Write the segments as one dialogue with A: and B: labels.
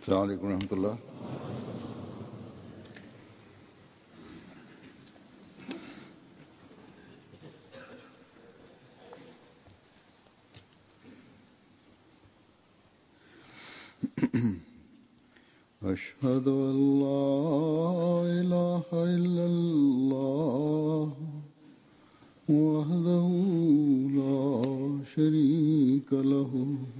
A: السلام عليكم ورحمة الله أشهد أن لا إله إلا الله وحده لا شريك له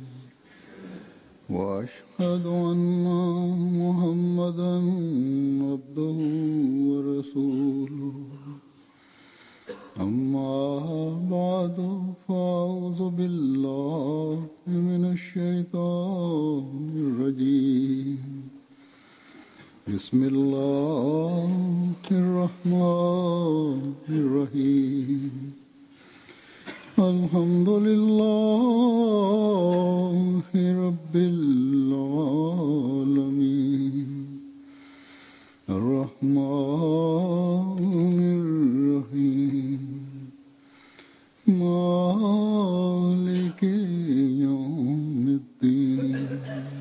A: وأشهد أن محمدا عبده ورسوله أما بعد فأعوذ بالله من الشيطان الرجيم بسم الله الرحمن الرحيم الحمد لله رب العالمين الرحمن الرحيم مالك يوم الدين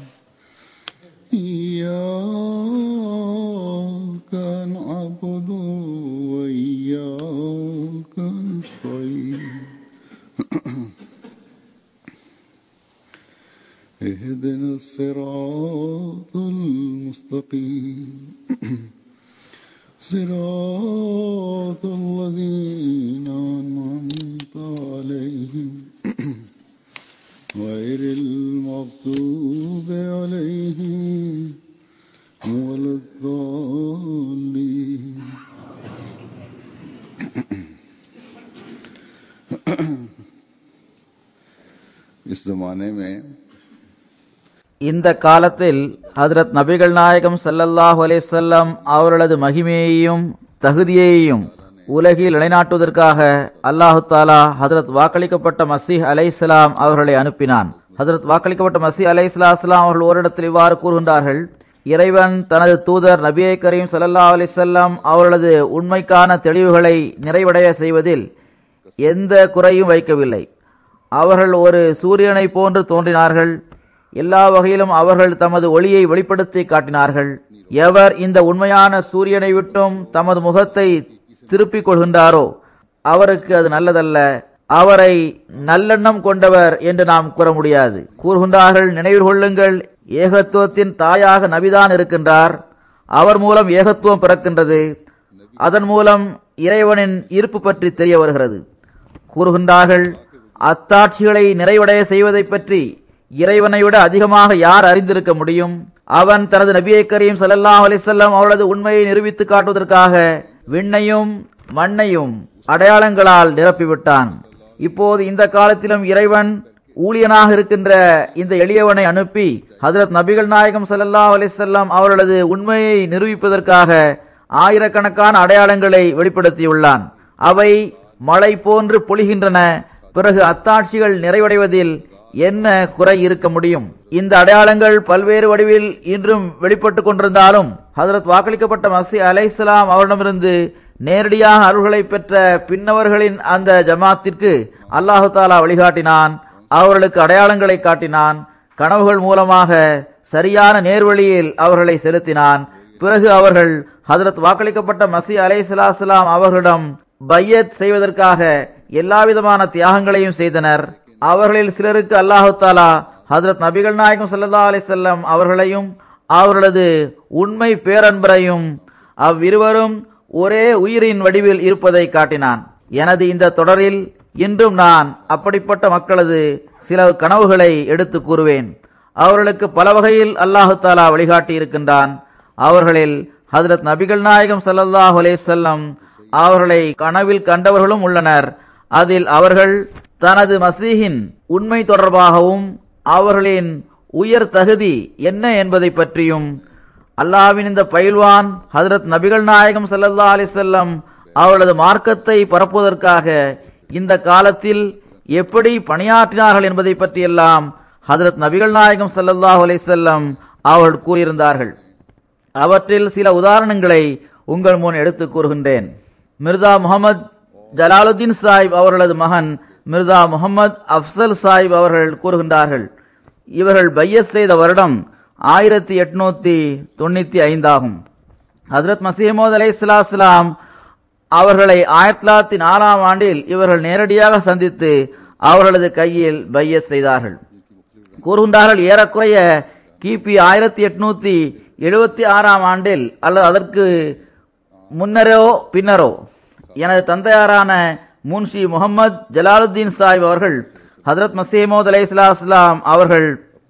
A: إياك نعبد وإياك نستعين اهدنا الصراط المستقيم صراط الذين أنعمت عليهم غير المغضوب عليهم ولا الضالين इस जमाने में
B: இந்த காலத்தில் ஹதரத் நபிகள் நாயகம் ஸல்லல்லாஹு அலைஹி வஸல்லம் அவர்களது மகிமையையும் தகுதியையும் உலகில் நிலைநாட்டுவதற்காக அல்லாஹு தாலா ஹதரத் வாக்களிக்கப்பட்ட மசீஹ் அலைஹிஸ்ஸலாம் அவர்களை அனுப்பினான் ஹதரத் வாக்களிக்கப்பட்ட மசீஹ் அலைஹிஸ்ஸலாம் அவர்கள் ஓரிடத்தில் இவ்வாறு கூறுகின்றார்கள் இறைவன் தனது தூதர் நபியை கரீம் ஸல்லல்லாஹு அலைஹி வஸல்லம் அவர்களது உண்மைக்கான தெளிவுகளை நிறைவடைய செய்வதில் எந்த குறையும் வைக்கவில்லை அவர்கள் ஒரு சூரியனை போன்று தோன்றினார்கள் எல்லா வகையிலும் அவர்கள் தமது ஒளியை வெளிப்படுத்தி காட்டினார்கள் எவர் இந்த உண்மையான சூரியனை விட்டும் தமது முகத்தை திருப்பிக் கொள்கின்றாரோ அவருக்கு அது நல்லதல்ல அவரை நல்லெண்ணம் கொண்டவர் என்று நாம் கூற முடியாது கூறுகின்றார்கள் நினைவு கொள்ளுங்கள் ஏகத்துவத்தின் தாயாக நபிதான் இருக்கின்றார் அவர் மூலம் ஏகத்துவம் பிறக்கின்றது அதன் மூலம் இறைவனின் இருப்பு பற்றி தெரிய வருகிறது கூறுகின்றார்கள் அத்தாட்சிகளை நிறைவடைய செய்வதை பற்றி இறைவனை விட அதிகமாக யார் அறிந்திருக்க முடியும் அவன் தனது நபியை கரீம் ஸல்லல்லாஹு அலைஹி வஸல்லம் அவளது உண்மையை நிரூபித்து காட்டுவதற்காக விண்ணையும் மண்ணையும் அடையாளங்களால் நிரப்பிவிட்டான் இப்போது இந்த காலத்திலும் இறைவன் ஊழியனாக இருக்கின்ற இந்த எளியவனை அனுப்பி ஹதரத் நபிகள் நாயகம் ஸல்லல்லாஹு அலைஹி வஸல்லம் அவர்களது உண்மையை நிரூபிப்பதற்காக ஆயிரக்கணக்கான அடையாளங்களை வெளிப்படுத்தியுள்ளான் அவை மழை போன்று பொழிகின்றன பிறகு அத்தாட்சிகள் நிறைவடைவதில் என்ன குறை இருக்க முடியும் இந்த அடையாளங்கள் பல்வேறு வடிவில் இன்றும் வெளிப்பட்டுக் கொண்டிருந்தாலும் ஹதரத் வாக்களிக்கப்பட்ட மசி அலைஹிஸ்ஸலாம் அவரிடமிருந்து நேரடியாக அருள்களை பெற்ற பின்னவர்களின் அந்த ஜமாத்திற்கு அல்லாஹு தாலா வழிகாட்டினான் அவர்களுக்கு அடையாளங்களை காட்டினான் கனவுகள் மூலமாக சரியான நேர்வழியில் அவர்களை செலுத்தினான் பிறகு அவர்கள் ஹதரத் வாக்களிக்கப்பட்ட மசி அலைஹிஸ்ஸலாம் அவர்களிடம் பையத் செய்வதற்காக எல்லாவிதமான தியாகங்களையும் செய்தனர் அவர்களில் சிலருக்கு அல்லாஹு தாலா ஹதரத் நபிகள் நாயகம் ஸல்லல்லாஹு அலைஹி வஸல்லம் அவர்களையும் அவர்களது உண்மை பேரன்பரையும் அவ்விருவரும் ஒரே உயிரின் வடிவில் இருப்பதை காட்டினான் எனது இந்த தொடரில் இன்றும் நான் அப்படிப்பட்ட மக்களது சில கனவுகளை எடுத்து கூறுவேன் அவர்களுக்கு பல வகையில் அல்லாஹு தாலா வழிகாட்டி இருக்கின்றான் அவர்களில் ஹதரத் நபிகள் நாயகம் ஸல்லல்லாஹு அலைஹி வஸல்லம் அவர்களை கனவில் கண்டவர்களும் உள்ளனர் அதில் அவர்கள் தனது மசீஹின் உண்மை தொடர்பாகவும் அவர்களின் உயர் தகுதி என்ன என்பதை பற்றியும் அல்லாவின் இந்த பயில்வான் ஹதரத் நபிகள் நாயகம் ஸல்லல்லாஹு அலைஹி வஸல்லம் அவர்களது மார்க்கத்தை பரப்புவதற்காக இந்த காலத்தில் எப்படி பணியாற்றினார்கள் என்பதை பற்றியெல்லாம் ஹதரத் நபிகள் நாயகம் ஸல்லல்லாஹு அலைஹி வஸல்லம் அவர்கள் கூறியிருந்தார்கள் அவற்றில் சில உதாரணங்களை உங்கள் முன் எடுத்து கூறுகின்றேன் மிர்தா முகமது ஜலாலுத்தீன் சாஹிப் அவர்களது மகன் மிர்தா முகமது அப்சல் சாஹிப் அவர்கள் கூறுகின்றார்கள் இவர்கள் பையஸ் செய்த வருடம் ஆயிரத்தி எட்நூத்தி தொண்ணூத்தி ஐந்தாகும் ஹசரத் மசீமோத் அலை இஸ்லாம் அவர்களை ஆயிரத்தி தொள்ளாயிரத்தி நாலாம் ஆண்டில் இவர்கள் நேரடியாக சந்தித்து அவர்களது கையில் பைய செய்தார்கள் கூறுகின்றார்கள் ஏறக்குறைய கிபி ஆயிரத்தி எட்நூத்தி எழுபத்தி ஆறாம் ஆண்டில் அல்லது அதற்கு முன்னரோ பின்னரோ எனது தந்தையாரான முன்ஷி முகமது ஜலாலுத்தீன் சாஹிப் அவர்கள் ஹதரத் மசீமோத் அலை இஸ்லாம் அவர்கள்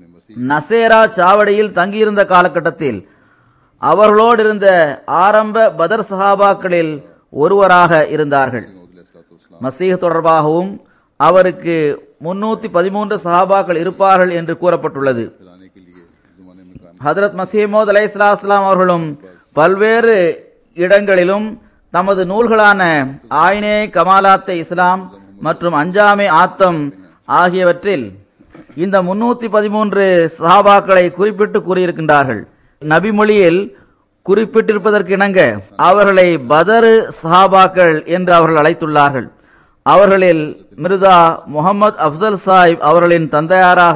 B: நசேரா சாவடியில் தங்கியிருந்த காலகட்டத்தில் அவர்களோடு இருந்த ஆரம்ப பதர் சஹாபாக்களில் ஒருவராக இருந்தார்கள் மசீஹ் தொடர்பாகவும் அவருக்கு முன்னூத்தி பதிமூன்று சஹாபாக்கள் இருப்பார்கள் என்று கூறப்பட்டுள்ளது
A: चलाने के लिए इस जमाने में काम
B: ஹதரத் மசீமோத் அலை இஸ்லாம் அவர்களும் பல்வேறு இடங்களிலும் தமது நூல்களான ஆயினே கமாலாத்தே இஸ்லாம் மற்றும் அஞ்சாமே ஆத்தம் ஆகியவற்றில் இந்த முன்னூத்தி பதிமூன்று சஹாபாக்களை குறிப்பிட்டு கூறியிருக்கின்றார்கள் நபி மொழியில் குறிப்பிட்டிருப்பதற்கு இணங்க அவர்களை பதரு சஹாபாக்கள் என்று அவர்கள் அழைத்துள்ளார்கள் அவர்களில் மிர்தா முகமது அப்சல் சாஹிப் அவர்களின் தந்தையாராக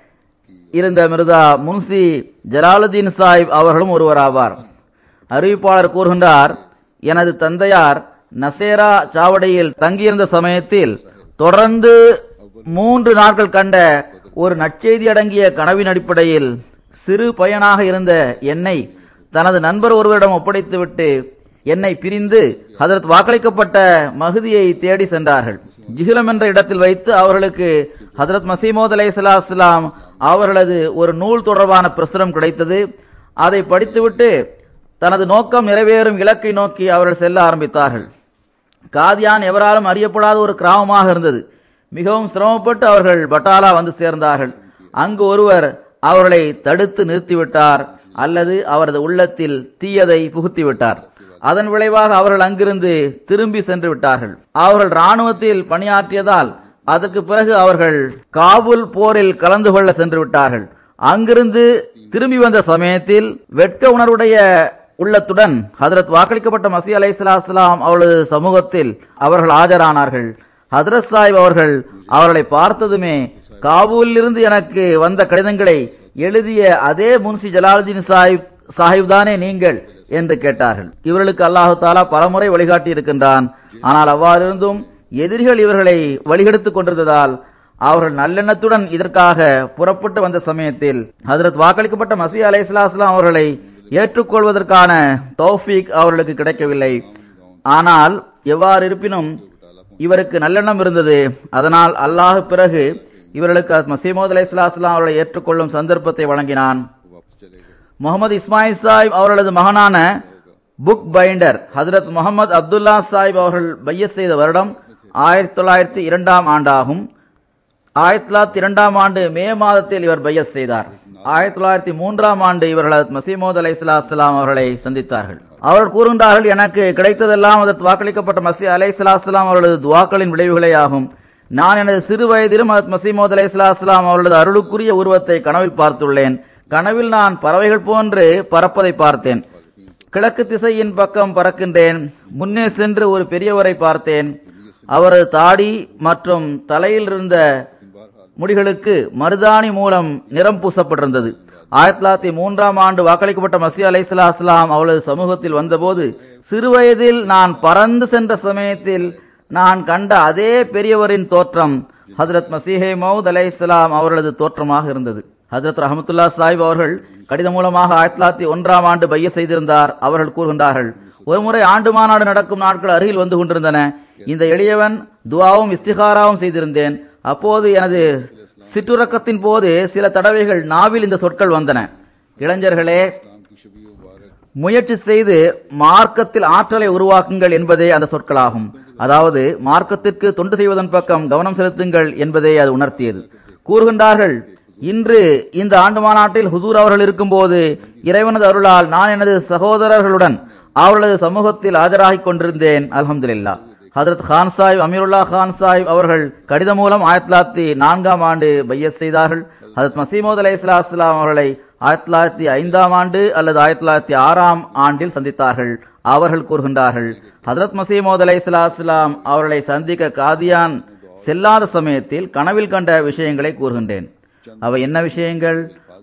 B: இருந்த மிர்தா முன்சி ஜலாலுதீன் சாஹிப் அவர்களும் ஒருவராவார் அறிவிப்பாளர் கூறுகின்றார் எனது தந்தையார் நசேரா சாவடியில் தங்கியிருந்த சமயத்தில் தொடர்ந்து மூன்று நாட்கள் கண்ட ஒரு நற்செய்தி அடங்கிய கனவின் அடிப்படையில் சிறு பையனாக இருந்த என்னை தனது நண்பர் ஒருவரிடம் ஒப்படைத்துவிட்டு என்னை பிரிந்து ஹதரத் வாக்களிக்கப்பட்ட மகுதியை தேடி சென்றார்கள் ஜிஹிலம் என்ற இடத்தில் வைத்து அவர்களுக்கு ஹதரத் மசீமோத் அலை சலாஸ்லாம் அவர்களது ஒரு நூல் தொடர்பான பிரசுரம் கிடைத்தது அதை படித்துவிட்டு தனது நோக்கம் நிறைவேறும் இலக்கை நோக்கி அவர்கள் செல்ல ஆரம்பித்தார்கள் காதியான் எவராலும் அறியப்படாத ஒரு கிராமமாக இருந்தது மிகவும் சிரமப்பட்டு அவர்கள் பட்டாலா வந்து சேர்ந்தார்கள் அங்கு ஒருவர் அவர்களை தடுத்து நிறுத்திவிட்டார் அல்லது அவரது உள்ளத்தில் தீயதை புகுத்திவிட்டார் அதன் விளைவாக அவர்கள் அங்கிருந்து திரும்பி சென்று விட்டார்கள் அவர்கள் ராணுவத்தில் பணியாற்றியதால் அதற்கு பிறகு அவர்கள் காபூல் போரில் கலந்து கொள்ள சென்று விட்டார்கள் அங்கிருந்து திரும்பி வந்த சமயத்தில் வெட்க உணர்வுடைய உள்ளத்துடன் ஹதரத் வாக்களிக்கப்பட்ட மசி அலை சலாஸ்லாம் அவர்களது சமூகத்தில் அவர்கள் ஆஜரானார்கள் ஹதரத் சாஹிப் அவர்கள் அவர்களை பார்த்ததுமே காபூலில் இருந்து எனக்கு வந்த கடிதங்களை எழுதிய அதே முன்சி ஜலாலுதீன் சாஹிப் சாஹிப் தானே நீங்கள் என்று கேட்டார்கள் இவர்களுக்கு அல்லாஹு தாலா பலமுறை வழிகாட்டி இருக்கின்றான் ஆனால் அவ்வாறிருந்தும் எதிரிகள் இவர்களை வழிகெடுத்துக் கொண்டிருந்ததால் அவர்கள் நல்லெண்ணத்துடன் இதற்காக புறப்பட்டு வந்த சமயத்தில் ஹதரத் வாக்களிக்கப்பட்ட மசி அலை இஸ்லாம் அவர்களை ஏற்றுக்கொள்வதற்கான தௌஃபீக் அவர்களுக்கு கிடைக்கவில்லை ஆனால் எவ்வாறு இருப்பினும் இவருக்கு நல்லெண்ணம் இருந்தது அதனால் அல்லாஹ் பிறகு இவர்களுக்கு மசீமோத் அலை இஸ்லாம் அவர்களை ஏற்றுக்கொள்ளும் சந்தர்ப்பத்தை வழங்கினான்
A: वापस चले गए
B: முகமது இஸ்மாயில் சாஹிப் அவர்களது மகனான புக் பைண்டர் ஹதரத் முகமது அப்துல்லா சாஹிப் அவர்கள் பைய செய்த வருடம் ஆயிரத்தி தொள்ளாயிரத்தி இரண்டாம் ஆண்டாகும் ஆயிரத்தி தொள்ளாயிரத்தி இரண்டாம் ஆண்டு மே மாதத்தில் இவர் பைய செய்தார் ஆயிரத்தி தொள்ளாயிரத்தி மூன்றாம் ஆண்டு இவர்கள் ஹதரத் மசீமோத் அலை இஸ்லாம் அவர்களை சந்தித்தார்கள் அவர்கள் கூறுகின்றார்கள் எனக்கு கிடைத்ததெல்லாம் அதற்கு வாக்களிக்கப்பட்ட மசி அலை இஸ்லாம் அவர்களது துவாக்களின் விளைவுகளே ஆகும் நான் எனது சிறு வயதிலும் ஹதரத் மசீமோத் அலை இஸ்லாம் அவர்களது அருளுக்குரிய உருவத்தை கனவில் பார்த்துள்ளேன் கனவில் நான் பறவைகள் போன்று பறப்பதை பார்த்தேன் கிழக்கு திசையின் பக்கம் பறக்கின்றேன் முன்னே சென்று ஒரு பெரியவரை பார்த்தேன் அவரது தாடி மற்றும் தலையில் இருந்த முடிகளுக்கு மருதாணி மூலம் நிறம் பூசப்பட்டிருந்தது ஆயிரத்தி தொள்ளாயிரத்தி மூன்றாம் ஆண்டு வாக்களிக்கப்பட்ட மசி அலை இஸ்லாம் அவளது சமூகத்தில் வந்தபோது சிறுவயதில் நான் பறந்து சென்ற சமயத்தில் நான் கண்ட அதே பெரியவரின் தோற்றம் ஹதரத் மசீஹே மவுத் அலை இஸ்லாம் அவர்களது தோற்றமாக இருந்தது ஹஜரத் ரஹமத்துல்லா சாஹிப் அவர்கள் கடிதம் மூலமாக ஆயிரத்தி தொள்ளாயிரத்தி ஒன்றாம் ஆண்டு பைய செய்திருந்தார் அவர்கள் கூறுகின்றார்கள் ஒருமுறை ஆண்டு மாநாடு நடக்கும் நாட்கள் அருகில் வந்து கொண்டிருந்தன இந்த எளியவன் துவாவும் இஸ்திகாராவும் செய்திருந்தேன் அப்போது எனது சிற்றுறக்கத்தின் போது சில தடவைகள் நாவில் இந்த சொற்கள் வந்தன இளைஞர்களே
A: इस्लाम की शबी मुबारक
B: முயற்சி செய்து மார்க்கத்தில் ஆற்றலை உருவாக்குங்கள் என்பதே அந்த சொற்களாகும் அதாவது மார்க்கத்திற்கு தொண்டு செய்வதன் பக்கம் கவனம் செலுத்துங்கள் என்பதே அது உணர்த்தியது கூறுகின்றார்கள் இன்று இந்த ஆண்டு மாநாட்டில் ஹுசூர் அவர்கள் இருக்கும்போது இறைவனது அருளால் நான் எனது சகோதரர்களுடன் அவர்களது சமூகத்தில் ஆஜராகிக் கொண்டிருந்தேன் அல்ஹம்துலில்லாஹ் ஹதரத் கான் சாஹிப் அமீருல்லா கான் சாஹிப் அவர்கள் கடிதம் மூலம் ஆயிரத்தி தொள்ளாயிரத்தி நான்காம் ஆண்டு பையஸ் செய்தார்கள் ஹதரத் மசீமோத் அலை இஸ்லாம் அவர்களை ஆயிரத்தி தொள்ளாயிரத்தி ஐந்தாம் ஆண்டு அல்லது ஆயிரத்தி தொள்ளாயிரத்தி ஆறாம் ஆண்டில் சந்தித்தார்கள் அவர்கள் கூறுகின்றார்கள் ஹதரத் மசீமோத் அலை இஸ்லாம் அவர்களை சந்திக்க காதியான் செல்லாத சமயத்தில் கனவில் கண்ட விஷயங்களை கூறுகின்றேன் அவை என்ன விஷயங்கள்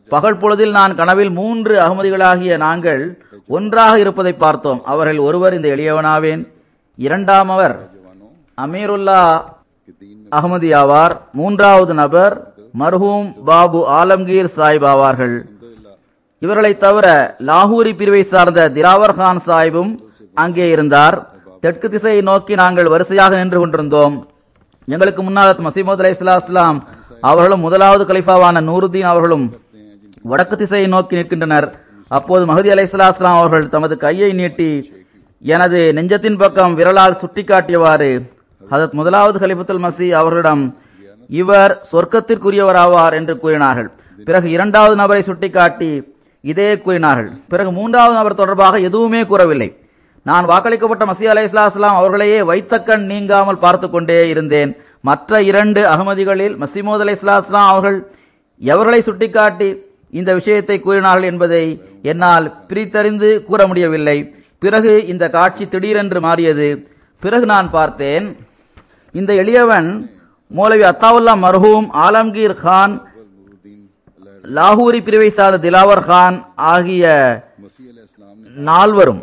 B: பகல் பொழுதில் நான் கனவில் மூன்று அகமதிகளாகிய நாங்கள் ஒன்றாக இருப்பதை பார்த்தோம் அவர்கள் ஒருவர் இந்த எளியவனாவேன் இரண்டாமவர் அமீருல்லா
A: कि तीन में
B: அகமதி ஆவார் மூன்றாவது நபர் மர்ஹூம் பாபு ஆலம்கீர் சாஹிப் ஆவார்கள் இவர்களை தவிர லாகூரி பிரிவை சார்ந்த திராவர் கான் சாஹிபும் அங்கே இருந்தார் தெற்கு திசையை நோக்கி நாங்கள் வரிசையாக நின்று கொண்டிருந்தோம் எங்களுக்கு முன்னால் மசீமது அலை இஸ்லாம் அவர்களும் முதலாவது கலிஃபாவான நூருதீன் அவர்களும் வடக்கு திசையை நோக்கி நிற்கின்றனர் அப்போது மஹதி அலை இஸ்லாம் அவர்கள் தமது கையை நீட்டி எனது நெஞ்சத்தின் பக்கம் விரலால் சுட்டிக்காட்டியவாறு ஹதரத் முதலாவது கலிஃபத்துல் மசி அவர்களிடம் இவர் சொர்க்கத்திற்குரியவராவார் என்று கூறினார்கள் பிறகு இரண்டாவது நபரை சுட்டிக்காட்டி இதே கூறினார்கள் பிறகு மூன்றாவது நபர் தொடர்பாக எதுவுமே கூறவில்லை நான் வாக்களிக்கப்பட்ட மசி அலை இஸ்லாம் அவர்களையே வைத்தக்கண் நீங்காமல் பார்த்து கொண்டே இருந்தேன் மற்ற இரண்டு அகமதிகளில் மசிமோத் அலை இஸ்லாம் அவர்கள் எவர்களை சுட்டிக்காட்டி இந்த விஷயத்தை கூறினார்கள் என்பதை என்னால் பிரித்தறிந்து கூற முடியவில்லை பிறகு இந்த காட்சி திடீரென்று மாறியது பிறகு நான் பார்த்தேன் இந்த எளியவன் மௌலவி அத்தாவுல்லா மர்ஹூம் ஆலம்கீர் கான்
A: नूरुद्दीन अल्लाह
B: லாகூரி பிரிவை சார்ந்த திலாவர் கான் ஆகிய
A: मसीह अलैहिस्सलाम ने
B: நால்வரும்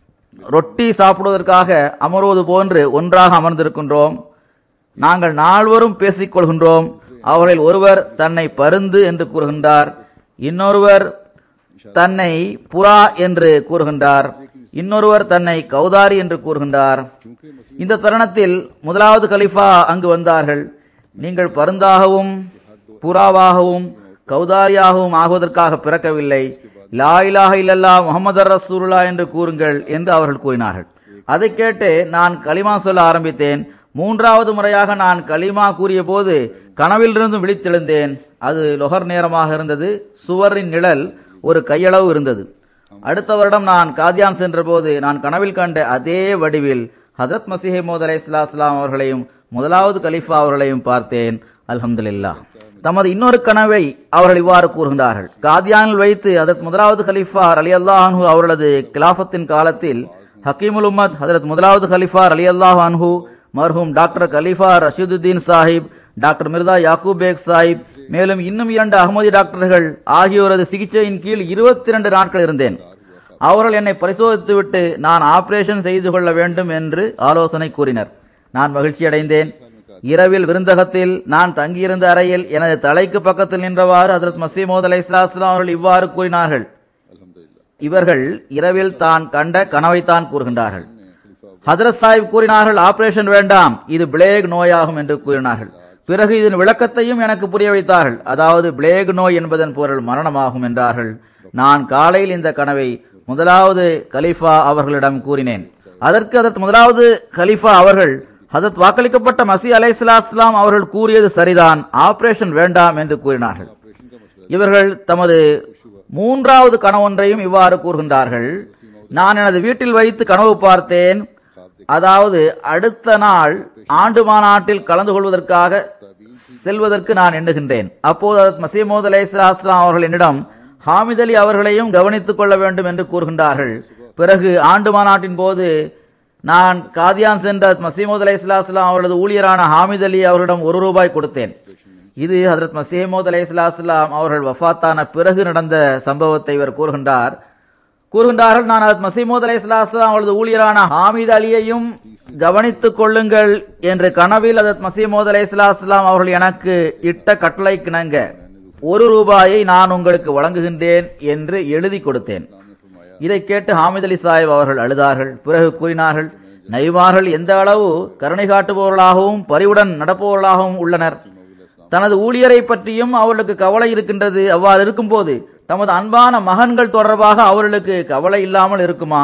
B: ரொட்டி சாப்பிடுவதற்காக அமர்வது போன்று ஒன்றாக அமர்ந்திருக்கின்றோம் நாங்கள் நால்வரும் பேசிக் கொள்கின்றோம் அவர்களில் ஒருவர் தன்னை பருந்து என்று கூறுகின்றார் இன்னொருவர் தன்னை புறா என்று கூறுகின்றார் இன்னொருவர் தன்னை கௌதாரி என்று கூறுகின்றார்
A: चूंकि मसीह
B: இந்த தருணத்தில் முதலாவது கலிஃபா அங்கு வந்தார்கள் நீங்கள் பருந்தாகவும் புறாவாகவும் கௌதாரியாகவும் ஆகுவதற்காக பிறக்கவில்லை லா இலாஹ இல்லல்லா முகமது ரசூலுல்லா என்று கூறுங்கள் என்று அவர்கள் கூறினார்கள் அதை கேட்டு நான் கலிமா சொல்ல ஆரம்பித்தேன் மூன்றாவது முறையாக நான் கலிமா கூறிய போது கனவிலிருந்து விழித்தெழுந்தேன் அது லொஹர் நேரமாக இருந்தது சுவரின் நிழல் ஒரு கையளவு இருந்தது அடுத்த வருடம் நான் காதியான் சென்றபோது நான் கனவில் கண்ட அதே வடிவில் ஹஜரத் மசீஹ் மோத் அலை இஸ்லாம் அவர்களையும் முதலாவது கலீஃபா அவர்களையும் பார்த்தேன் அல்ஹம்துலில்லாஹ் தமது இன்னொரு கனவை அவர்கள் இவ்வாறு கூறுகின்றார்கள் காதியானில் வைத்து ஹதரத் முதலாவது கலீஃபா அலி அல்லாஹு அவர்களது கிலாஃபத்தின் காலத்தில் ஹக்கீமுல் உம்மத் ஹதரத் முதலாவது கலீஃபா அலி அல்லாஹ் அன்ஹு மர்ஹூம் டாக்டர் கலீஃபா ரஷீதுத்தீன் சாஹிப் டாக்டர் மிர்தா யாக்கூப் பேக் சாஹிப் மேலும் இன்னும் இரண்டு அகமதி டாக்டர்கள் ஆகியோரது சிகிச்சையின் கீழ் இருபத்தி இரண்டு நாட்கள் இருந்தேன் அவர்கள் என்னை பரிசோதித்துவிட்டு நான் ஆபரேஷன் செய்து கொள்ள வேண்டும் என்று ஆலோசனை கூறினர் நான் மகிழ்ச்சி அடைந்தேன் இரவில் விருந்தகத்தில் நான் தங்கியிருந்த அறையில் எனது தலைக்கு பக்கத்தில் நின்றவாறு ஹசரத் மசீமோத் அலை அவர்கள் இவ்வாறு கூறினார்கள்
A: अल्हम्दुलिल्लाह
B: இவர்கள் இரவில் தான் கண்ட கனவைத்தான் கூறுகின்றார்கள் ஹதரத் சாஹிப் கூறினார்கள் ஆபரேஷன் வேண்டாம் இது பிளேக் நோயாகும் என்று கூறினார்கள் பிறகு இதன் விளக்கத்தையும் எனக்கு புரிய வைத்தார்கள் அதாவது பிளேக் நோய் என்பதன் பொருள் மரணமாகும் என்றார்கள் நான் காலையில் இந்த கனவை முதலாவது கலீஃபா அவர்களிடம் கூறினேன் அதற்கு அதற்கு முதலாவது கலீஃபா அவர்கள் ஹதரத் வாக்களிக்கப்பட்ட மசி அலை இஸ்லாம் அவர்கள் கூறியது சரிதான் ஆபரேஷன் வேண்டாம் என்று கூறினார்கள் இவர்கள் தமது மூன்றாவது கனவொன்றையும் இவ்வாறு கூறுகின்றார்கள் நான் எனது வீட்டில் வைத்து கனவு பார்த்தேன் அதாவது அடுத்த நாள் ஆண்டு மாநாட்டில் கலந்து கொள்வதற்காக செல்வதற்கு நான் எண்ணுகின்றேன் அப்போது ஹதரத் மசீமோத் அலை இஸ்லாம் அவர்கள் என்னிடம் ஹாமித் அலி அவர்களையும் கவனித்துக் கொள்ள வேண்டும் என்று கூறுகின்றார்கள் பிறகு ஆண்டு மாநாட்டின் போது நான் காதியான் சென்ற மசீமோத் அலை இஸ்லாம் அவர்களது ஊழியரான ஹாமித் அலி அவர்களிடம் ஒரு ரூபாய் கொடுத்தேன் இது ஹதரத் மசீமோத் அலை இஸ்லாம் அவர்கள் வஃபாத்தான பிறகு நடந்த சம்பவத்தை இவர் கூறுகின்றார் கூறுகின்றார்கள் நான் ஹதரத் மசீமோத் அலை இஸ்லாம் அவரது ஊழியரான ஹாமித் அலியையும் கவனித்துக் கொள்ளுங்கள் என்று கனவில் ஹதரத் மசீமோத் அலை இஸ்லாம் அவர்கள் எனக்கு இட்ட கட்டளை கிணங்க ஒரு ரூபாயை நான் உங்களுக்கு வழங்குகின்றேன் என்று எழுதி கொடுத்தேன் இதை கேட்டு ஹாமித் அலி சாஹிப் அவர்கள் அழுதார்கள் பிறகு கூறினார்கள் நைவார்கள் எந்த அளவு கருணை காட்டுபவர்களாகவும் பரிவுடன் நடப்பவர்களாகவும் உள்ளனர் தனது ஊழியரை பற்றியும் அவர்களுக்கு கவலை இருக்கின்றது அவ்வாறு இருக்கும்போது தமது அன்பான மகன்கள் தொடர்பாக அவர்களுக்கு கவலை இல்லாமல் இருக்குமா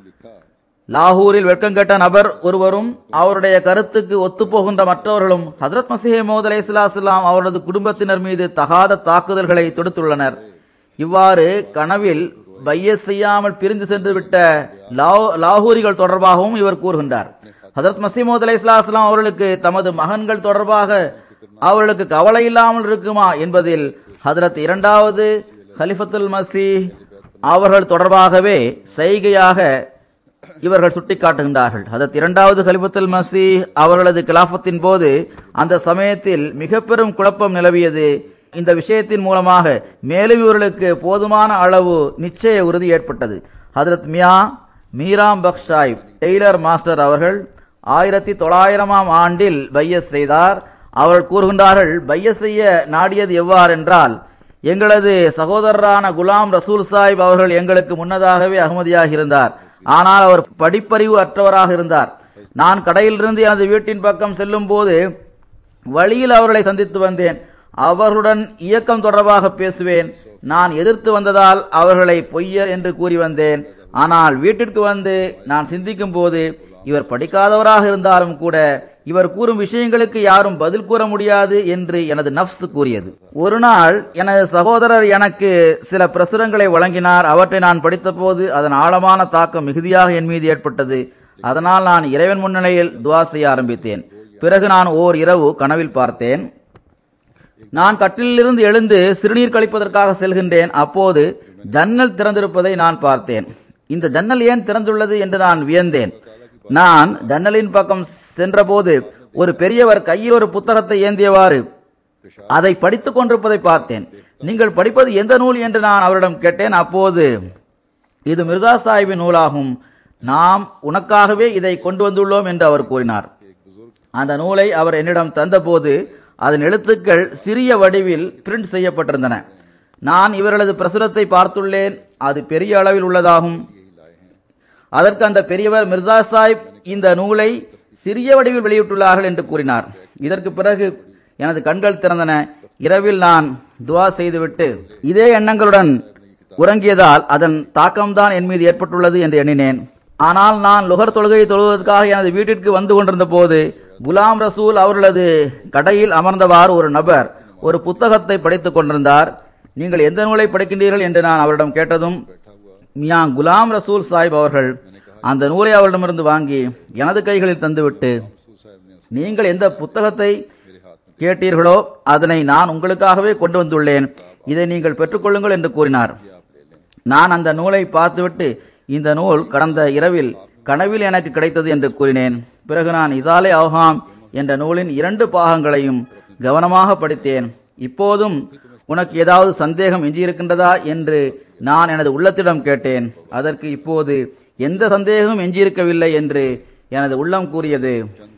B: லாகூரில் வெட்கம் கெட்ட நபர் ஒருவரும் அவருடைய கருத்துக்கு ஒத்துப்போகின்ற மற்றவர்களும் ஹதரத் மசீஹ் மோத் அலை அவரது குடும்பத்தினர் மீது தகாத தாக்குதல்களை தொடுத்துள்ளனர் இவ்வாறு கனவில் பைய செய்யாமல் பிரிந்து சென்று விட்ட லா- லாகூரிகள் தொடர்பாகவும் இவர் கூறுகின்றார் ஹதரத் மசீமோத் அலை இஸ்லாம் அவர்களுக்கு தமது மகன்கள் தொடர்பாக அவர்களுக்கு கவலை இல்லாமல் இருக்குமா என்பதில் ஹதரத் இரண்டாவது ஹலிஃபத்துல் மசி அவர்கள் தொடர்பாகவே செய்கையாக இவர்கள் சுட்டிக்காட்டுகின்றார்கள் அதற்கு இரண்டாவது கலிபத்துல் மசி அவர்களது கிலாபத்தின் போது அந்த சமயத்தில் மிக பெரும் குழப்பம் நிலவியது இந்த விஷயத்தின் மூலமாக மேலும் இவர்களுக்கு போதுமான அளவு நிச்சய உறுதி ஏற்பட்டது ஹதரத் மியா மீராம் பக்ஷ் சாஹிப் டெய்லர் மாஸ்டர் அவர்கள் ஆயிரத்தி தொள்ளாயிரமாம் ஆண்டில் பையஸ் செய்தார் அவர்கள் கூறுகின்றார்கள் பையஸ் செய்ய நாடியது எவ்வாறென்றால் எங்களது சகோதரரான குலாம் ரசூல் சாஹிப் அவர்கள் எங்களுக்கு முன்னதாகவே அகமதியாக இருந்தார் ஆனால் அவர் படிப்பறிவு அற்றவராக இருந்தார் நான் கடையிலிருந்து எனது வீட்டின் பக்கம் செல்லும் போது வழியில் அவர்களை சந்தித்து வந்தேன் அவர்களுடன் இயக்கம் தொடர்பாக பேசுவேன் நான் எதிர்த்து வந்ததால் அவர்களை பொய்யர் என்று கூறி வந்தேன் ஆனால் வீட்டிற்கு வந்து நான் சிந்திக்கும் போது இவர் படிக்காதவராக இருந்தாலும் கூட இவர் கூறும் விஷயங்களுக்கு யாரும் பதில் கூற முடியாது என்று எனது நஃப்ஸ் கூறியது ஒரு நாள் எனது சகோதரர் எனக்கு சில பிரசுரங்களை வழங்கினார் அவற்றை நான் படித்தபோது அதன் ஆழமான தாக்கம் மிகுதியாக என் மீது ஏற்பட்டது அதனால் நான் இறைவன் முன்னிலையில் துவா செய்ய ஆரம்பித்தேன் பிறகு நான் ஓர் இரவு கனவில் பார்த்தேன் நான் கட்டிலிருந்து எழுந்து சிறுநீர் கழிப்பதற்காக செல்கின்றேன் அப்போது ஜன்னல் திறந்திருப்பதை நான் பார்த்தேன் இந்த ஜன்னல் ஏன் திறந்துள்ளது என்று நான் வியந்தேன் நான் ஜன்னலின் பக்கம் சென்றபோது ஒரு பெரியவர் கையில் ஒரு புத்தகத்தை ஏந்தியவாறு அதை படித்துக் கொண்டிருப்பதை பார்த்தேன் நீங்கள் படிப்பது எந்த நூல் என்று நான் அவரிடம் கேட்டேன் அப்போது இது மிர்சா சாஹிபின் நூலாகும் நாம் உனக்காகவே இதை கொண்டு வந்துள்ளோம் என்று அவர் கூறினார் அந்த நூலை அவர் என்னிடம் தந்தபோது அதன் எழுத்துக்கள் சிறிய வடிவில் பிரிண்ட் செய்யப்பட்டிருந்தன நான் இவர்களது பிரசுரத்தை பார்த்துள்ளேன் அது பெரிய அளவில் உள்ளதாகும் அதற்கு அந்த பெரியவர் மிர்சா சாஹிப் இந்த நூலை சிறிய வடிவில் வெளியிட்டுள்ளார்கள் என்று கூறினார் இதற்கு பிறகு எனது கண்கள் திறந்தன இரவில் நான் துவா செய்துவிட்டு இதே எண்ணங்களுடன் உறங்கியதால் அதன் தாக்கம்தான் என் மீது ஏற்பட்டுள்ளது என்று எண்ணினேன் ஆனால் நான் லுகர் தொழுகையை தொழுவதற்காக எனது வீட்டிற்கு வந்து கொண்டிருந்த போது குலாம் ரசூல் அவர்களது கடையில் அமர்ந்தவாறு ஒரு நபர் ஒரு புத்தகத்தை படித்துக் கொண்டிருந்தார் நீங்கள் எந்த நூலை படிக்கின்றீர்கள் என்று நான் அவரிடம் கேட்டதும் மியா குலாம் ரசூல் சாஹிப் அவர்கள் அந்த நூலை அவரிடமிருந்து வாங்கி எனது கைகளில் தந்துவிட்டு நீங்கள் எந்த புத்தகத்தை கேட்டீர்களோ அதனை நான் உங்களுக்காகவே கொண்டு வந்துள்ளேன் இதை நீங்கள் பெற்றுக்கொள்ளுங்கள் என்று கூறினார் நான் அந்த நூலை பார்த்துவிட்டு இந்த நூல் கடந்த இரவில் கனவில் எனக்கு கிடைத்தது என்று கூறினேன் பிறகு நான் இசாலே அவ்ஹாம் என்ற நூலின் இரண்டு பாகங்களையும் கவனமாக படித்தேன் இப்போதும் உனக்கு ஏதாவது சந்தேகம் எஞ்சியிருக்கின்றதா என்று நான் எனது உள்ளத்திடம் கேட்டேன் அதற்கு இப்போது எந்த சந்தேகமும் எஞ்சியிருக்கவில்லை என்று எனது உள்ளம் கூறியது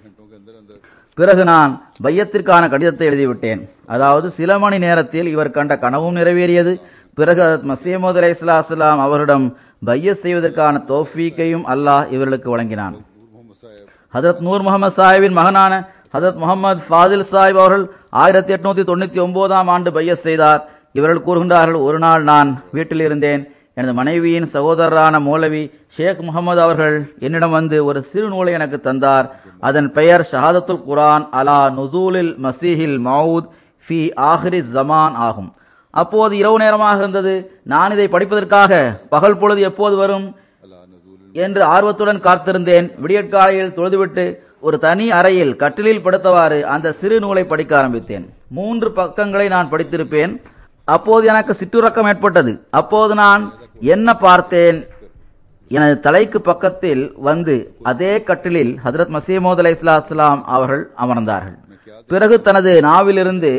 B: பிறகு நான் பையத்திற்கான கடிதத்தை எழுதிவிட்டேன் அதாவது சில மணி நேரத்தில் இவர் கண்ட கனவும் நிறைவேறியது பிறகு மசீமது அலை இஸ்லாம் அவரிடம் பையத் செய்வதற்கான தோஃபீக்கையும் அல்லாஹ் இவர்களுக்கு வழங்கினான் ஹதரத் நூர் முகமது சாஹிபின் மகனான ஹதரத் முகமது ஃபாதில் சாஹிப் அவர்கள் ஆயிரத்தி எட்நூத்தி தொண்ணூத்தி ஒன்பதாம் ஆண்டு பையஸ் செய்தார் இவர்கள் கூறுகின்றார்கள் ஒரு நாள் நான் வீட்டில் இருந்தேன் எனது மனைவியின் சகோதரரான மௌலவி ஷேக் முகமது அவர்கள் என்னிடம் வந்து ஒரு சிறு நூலை எனக்கு தந்தார் அதன் பெயர் ஷஹாதத்துல் குரான் அலா நுசூலில் மசீஹில் மவுத் ஃபி ஆஹிரி ஜமான் ஆகும் அப்போது இரவு நேரமாக இருந்தது நான் இதை படிப்பதற்காக பகல் பொழுது எப்போது வரும் என்று ஆர்வத்துடன் காத்திருந்தேன் விடியற்காலையில் தொழுதுவிட்டு ஒரு தனி அறையில் கட்டிலில் படுத்தவாறு அந்த சிறு நூலை படிக்க ஆரம்பித்தேன் மூன்று பக்கங்களை நான் படித்திருப்பேன் அப்போது எனக்கு சிற்றுறக்கம் ஏற்பட்டது அப்போது நான் என்ன பார்த்தேன் எனது தலைக்கு பக்கத்தில் வந்து அதே கட்டிலில் ஹதரத் மசீமோத் அலை இஸ்லாம் அவர்கள் அமர்ந்தார்கள் பிறகு தனது நாவிலிருந்து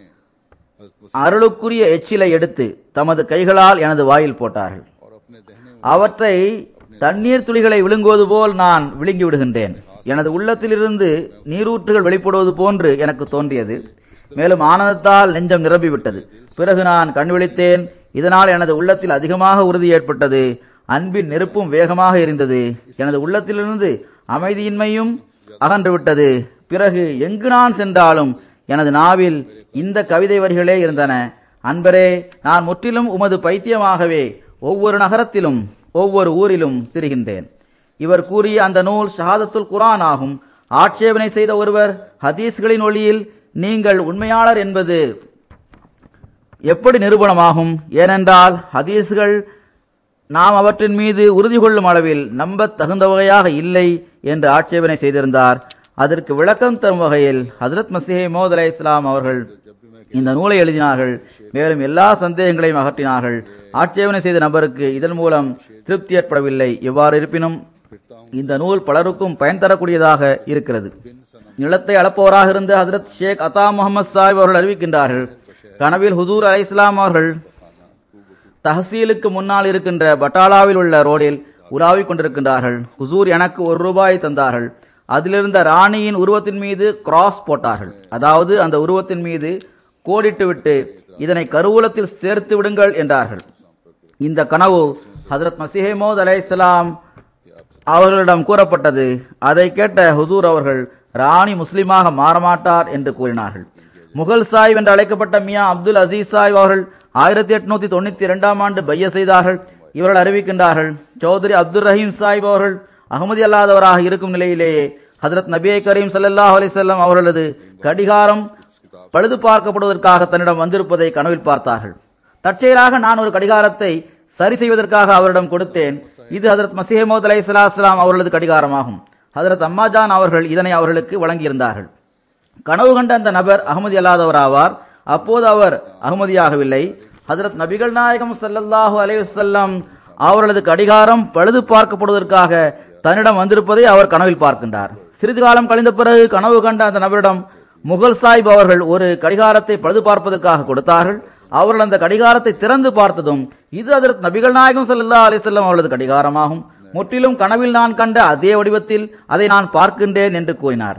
B: அருளுக்குரிய எச்சிலை எடுத்து தமது கைகளால் எனது வாயில் போட்டார்கள் அவற்றை தண்ணீர் துளிகளை விழுங்குவது போல் நான் விழுங்கி விடுகின்றேன் எனது உள்ளத்திலிருந்து நீரூற்றுகள் வெளிப்படுவது போன்று எனக்கு தோன்றியது மேலும் ஆனந்தத்தால் நெஞ்சம் நிரம்பிவிட்டது பிறகு நான் கண் விழித்தேன் இதனால் எனது உள்ளத்தில் அதிகமாக உறுதி ஏற்பட்டது அன்பின் நெருப்பும் வேகமாக எரிந்தது எனது உள்ளத்திலிருந்து அமைதியின்மையும் அகன்று விட்டது பிறகு எங்கு நான் சென்றாலும் எனது நாவில் இந்த கவிதை வரிகளே இருந்தன அன்பரே நான் முற்றிலும் உமது பைத்தியமாகவே ஒவ்வொரு நகரத்திலும் ஒவ்வொரு ஊரிலும் திரிகின்றேன் இவர் கூறிய அந்த நூல் ஷஹாதத்துல் குரான் ஆகும் ஆட்சேபனை செய்த ஒருவர் ஹதீஸ்களின் ஒளியில் நீங்கள் உண்மையாளர் என்பது எப்படி நிரூபணமாகும் ஏனென்றால் ஹதீஸ்கள் நாம் அவற்றின் மீது உறுதி கொள்ளும் அளவில் நம்பத் தகுந்தவகையாக இல்லை என்று ஆட்சேபனை செய்திருந்தார் அதற்கு விளக்கம் தரும் வகையில் ஹதரத் மசீஹ் மோத் அலை இஸ்லாம் அவர்கள் இந்த நூலை எழுதினார்கள் மேலும் எல்லா சந்தேகங்களையும் அகற்றினார்கள் ஆட்சேபனை செய்த நபருக்கு இதன் மூலம் திருப்தி ஏற்படவில்லை எவ்வாறு இருப்பினும் இந்த நூல் பலருக்கும் பயன் தரக்கூடியதாக இருக்கிறது நிலத்தை அளப்பவராக இருந்த ஹதரத் ஷேக் அத்தா முகமது சாஹிப் அவர்கள் அறிவிக்கின்றார்கள் கனவில் ஹுசூர் அலை இஸ்லாம் அவர்கள் தஹசீலுக்கு முன்னால் இருக்கின்ற பட்டாலாவில் உள்ள ரோடில் உலாவிக் கொண்டிருக்கின்றார்கள் ஹுசூர் எனக்கு ஒரு ரூபாய் தந்தார்கள் அதிலிருந்த ராணியின் உருவத்தின் மீது கிராஸ் போட்டார்கள் அதாவது அந்த உருவத்தின் மீது கோடிட்டு விட்டு இதனை கருவூலத்தில் சேர்த்து விடுங்கள் என்றார்கள் இந்த கனவு ஹஜரத் மசிஹமோத் அலைஹிஸ்ஸலாம் அவர்களிடம் கூறப்பட்டது அதை கேட்ட ஹுசூர் அவர்கள் ராணி முஸ்லிமாக மாறமாட்டார் என்று கூறினார்கள் முகல் சாஹிப் என்று அழைக்கப்பட்ட மியா அப்துல் அசீஸ் சாஹிப் அவர்கள் ஆயிரத்தி எட்நூத்தி தொண்ணூத்தி இரண்டாம் ஆண்டு பைய செய்தார்கள் இவர்கள் அறிவிக்கின்றார்கள் சௌத்ரி அப்துல் ரஹீம் சாஹிப் அவர்கள் அகமதி அல்லாதவராக இருக்கும் நிலையிலேயே ஹதரத் நபியை கரீம் ஸல்லல்லாஹு அலைஹி வஸல்லம் அவர்களது கடிகாரம் பழுது பார்க்கப்படுவதற்காக தன்னிடம் வந்திருப்பதை கனவில் பார்த்தார்கள் தற்செயலாக நான் ஒரு கடிகாரத்தை சரி செய்வதற்காக அவரிடம் கொடுத்தேன் இது ஹதரத் மசீமோத் அலை சலாஸ்லாம் அவர்களது கடிகாரமாகும் ஹதரத் அம்மாஜான் அவர்கள் இதனை அவர்களுக்கு வழங்கியிருந்தார்கள் கனவு கண்ட அந்த நபர் அகமதி அல்லாதவர் ஆவார் அப்போது அவர் அகமதியாகவில்லை ஹதரத் நபிகள் நாயகம் ஸல்லல்லாஹு அலைஹி வஸல்லம் அவர்களது கடிகாரம் பழுது பார்க்கப்படுவதற்காக தன்னிடம் வந்திருப்பதை அவர் கனவில் பார்க்கின்றார் சிறிது காலம் கழிந்த பிறகு கனவு கண்ட அந்த நபரிடம் முகல் சாஹிப் அவர்கள் ஒரு கடிகாரத்தை பழுது பார்ப்பதற்காக கொடுத்தார்கள் அவர்கள் அந்த கடிகாரத்தை திறந்து பார்த்ததும் இது ஹதரத் நபிகள் நாயகம் ஸல்லல்லாஹு அலைஹி வஸல்லம் அவர்களது கடிகாரமாகும் முற்றிலும் கனவில் நான் கண்ட அதே வடிவத்தில் அதை நான் பார்க்கின்றேன் என்று கூறினார்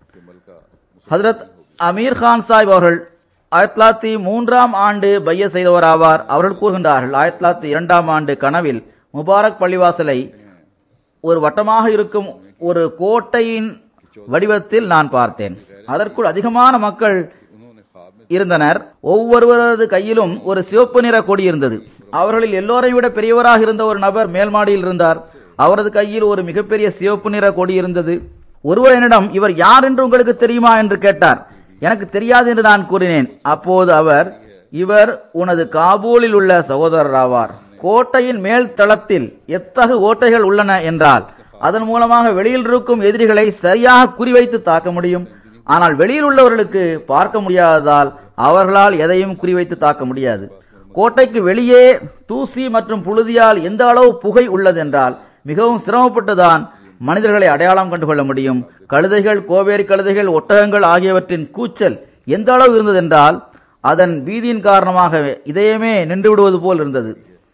B: ஹதரத் அமீர் கான் சாஹிப் அவர்கள் ஆயிரத்தி தொள்ளாயிரத்தி மூன்றாம் ஆண்டு பைய செய்தவர் ஆவார் அவர்கள் கூறுகின்றார்கள் ஆயிரத்தி தொள்ளாயிரத்தி இரண்டாம் ஆண்டு கனவில் முபாரக் பள்ளிவாசலை ஒரு வட்டமாக இருக்கும் ஒரு கோட்டையின் வடிவத்தில் நான் பார்த்தேன் அதற்குள் அதிகமான மக்கள் இருந்தனர் ஒவ்வொருவரது கையிலும் ஒரு சிவப்பு நிற கொடி இருந்தது அவர்களில் எல்லோரையும் விட பெரியவராக இருந்த ஒரு நபர் மேல் மாடியில் இருந்தார் அவரது கையில் ஒரு மிகப்பெரிய சிவப்பு நிற கொடி இருந்தது ஒருவர் என்னிடம் இவர் யார் என்று உங்களுக்கு தெரியுமா என்று கேட்டார் எனக்கு தெரியாது என்று நான் கூறினேன் அப்போது அவர் இவர் உனது காபூலில் உள்ள சகோதரர் ஆவார் கோட்டையின் மேல் தளத்தில் எத்தகு ஓட்டைகள் உள்ளன என்றால் அதன் மூலமாக வெளியில் இருக்கும் எதிரிகளை சரியாக குறிவைத்து தாக்க முடியும் ஆனால் வெளியில் உள்ளவர்களுக்கு பார்க்க முடியாததால் அவர்களால் எதையும் குறிவைத்து தாக்க முடியாது கோட்டைக்கு வெளியே தூசி மற்றும் புழுதியால் எந்த அளவு புகை உள்ளது என்றால் மிகவும் சிரமப்பட்டுதான் மனிதர்களை அடையாளம் கண்டுகொள்ள முடியும் கழுதைகள் கோவேரி கழுதைகள் ஒட்டகங்கள் ஆகியவற்றின் கூச்சல் எந்த அளவு இருந்ததென்றால் அதன் பீதியின் காரணமாக இதயமே நின்று விடுவது போல் இருந்தது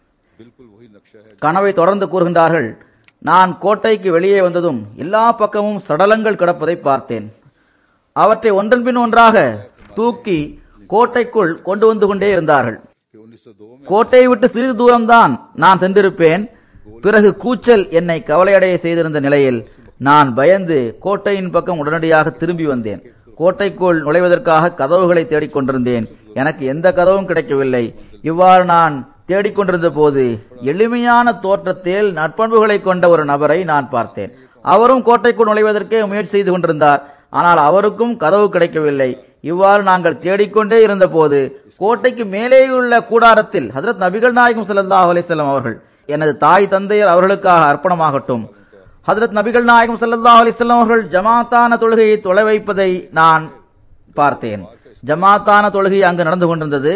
B: கனவை தொடர்ந்து கூறுகின்றார்கள் நான் கோட்டைக்கு வெளியே வந்ததும் எல்லா பக்கமும் சடலங்கள் கிடப்பதை பார்த்தேன் அவற்றை ஒன்றன் பின் ஒன்றாக தூக்கி கோட்டைக்குள் கொண்டு வந்து கொண்டே இருந்தார்கள் கோட்டையை விட்டு சிறிது தூரம்தான் நான் சென்றிருப்பேன் பிறகு கூச்சல் என்னை கவலையடைய செய்திருந்த நிலையில் நான் பயந்து கோட்டையின் பக்கம் உடனடியாக திரும்பி வந்தேன் கோட்டைக்குள் நுழைவதற்காக கதவுகளை தேடிக் கொண்டிருந்தேன் எனக்கு எந்த கதவும் கிடைக்கவில்லை இவ்வாறு நான் தேடிக்கொண்டிருந்த போது எளிமையான தோற்றத்தில் நற்பண்புகளை கொண்ட ஒரு நபரை நான் பார்த்தேன் அவரும் கோட்டைக்குள் நுழைவதற்கே முயற்சி செய்து கொண்டிருந்தார் ஆனால் அவருக்கும் கதவு கிடைக்கவில்லை இவ்வாறு நாங்கள் தேடிக்கொண்டே இருந்த போது கோட்டைக்கு மேலேயுள்ள கூடாரத்தில் ஹசரத் நபிகள் நாயகம் ஸல்லல்லாஹு அலைஹி வஸல்லம் அவர்கள் எனது தாய் தந்தையர் அவர்களுக்காக அர்ப்பணமாகட்டும் ஹதரத் நபிகள் நாயகம் ஸல்லல்லாஹு அலைஹி வஸல்லம் அவர்கள் ஜமாத்தான தொழுகையை தொலை வைப்பதை நான் பார்த்தேன் ஜமாத்தான தொழுகை அங்கு நடந்து கொண்டிருந்தது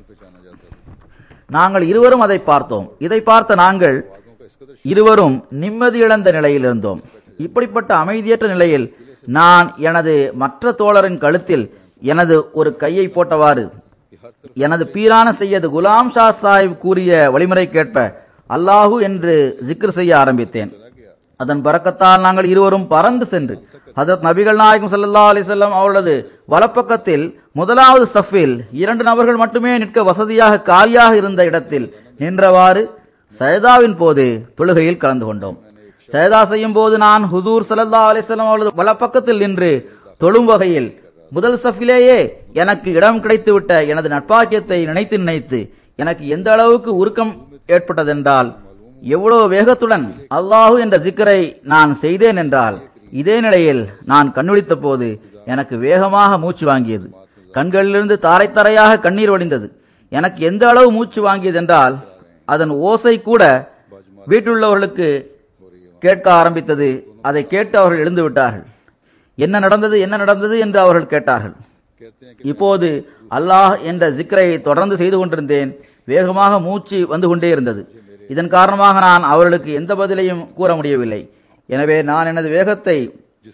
B: நாங்கள் இருவரும் அதை பார்த்தோம் இதை பார்த்த நாங்கள் இருவரும் நிம்மதி இழந்த நிலையில் இருந்தோம் இப்படிப்பட்ட அமைதியற்ற நிலையில் நான் எனது மற்ற தோழரின் கழுத்தில் எனது ஒரு கையை போட்டவாறு எனது பீரான செய்யது குலாம் ஷா சாஹிப் கூறிய வழிமுறை கேட்ப அல்லாஹு என்று ஜிக்ர் செய்ய ஆரம்பித்தேன் அதன் பறக்கத்தால் நாங்கள் இருவரும் பறந்து சென்று ஹதரத் நபிகள் நாயகம் ஸல்லல்லாஹு அலைஹி வஸல்லம் அவர்களது வலப்பக்கத்தில் முதலாவது சஃபில் இரண்டு நபர்கள் மட்டுமே நிற்க வசதியாக காலியாக இருந்த இடத்தில் நின்றவாறு சயதாவின் போது தொழுகையில் கலந்து கொண்டோம் சயதா செய்யும் போது நான் ஹுசூர் ஸல்லல்லாஹு அலைஹி வஸல்லம் அவர்களது வலப்பக்கத்தில் நின்று தொழும் வகையில் முதல் சஃபிலேயே எனக்கு இடம் கிடைத்துவிட்ட எனது நட்பாக்கியத்தை நினைத்து நினைத்து எனக்கு எந்த அளவுக்கு உருக்கம் ஏற்பட்டதென்றால் எவ்வளவு வேகத்துடன் அல்லாஹு என்ற ஜிக்கரை நான் செய்தேன் என்றால் இதே நிலையில் நான் கண்விழித்த போது எனக்கு வேகமாக மூச்சு வாங்கியது கண்களிலிருந்து தாரை தாரையாக கண்ணீர் வடிந்தது எனக்கு எந்த அளவு மூச்சு வாங்கியது என்றால் அதன் ஓசை கூட வீட்டிலுள்ளவர்களுக்கு கேட்க ஆரம்பித்தது அதை கேட்டு அவர்கள் எழுந்து விட்டார்கள் என்ன நடந்தது என்ன நடந்தது என்று அவர்கள் கேட்டார்கள் இப்போது அல்லாஹ் என்ற ஜிக்ரை தொடர்ந்து செய்து கொண்டிருந்தேன் வேகமாக மூச்சு வந்து கொண்டே இருந்தது இதன் காரணமாக நான் அவர்களுக்கு எந்த பதிலையும் கூற முடியவில்லை எனவே நான் எனது வேகத்தை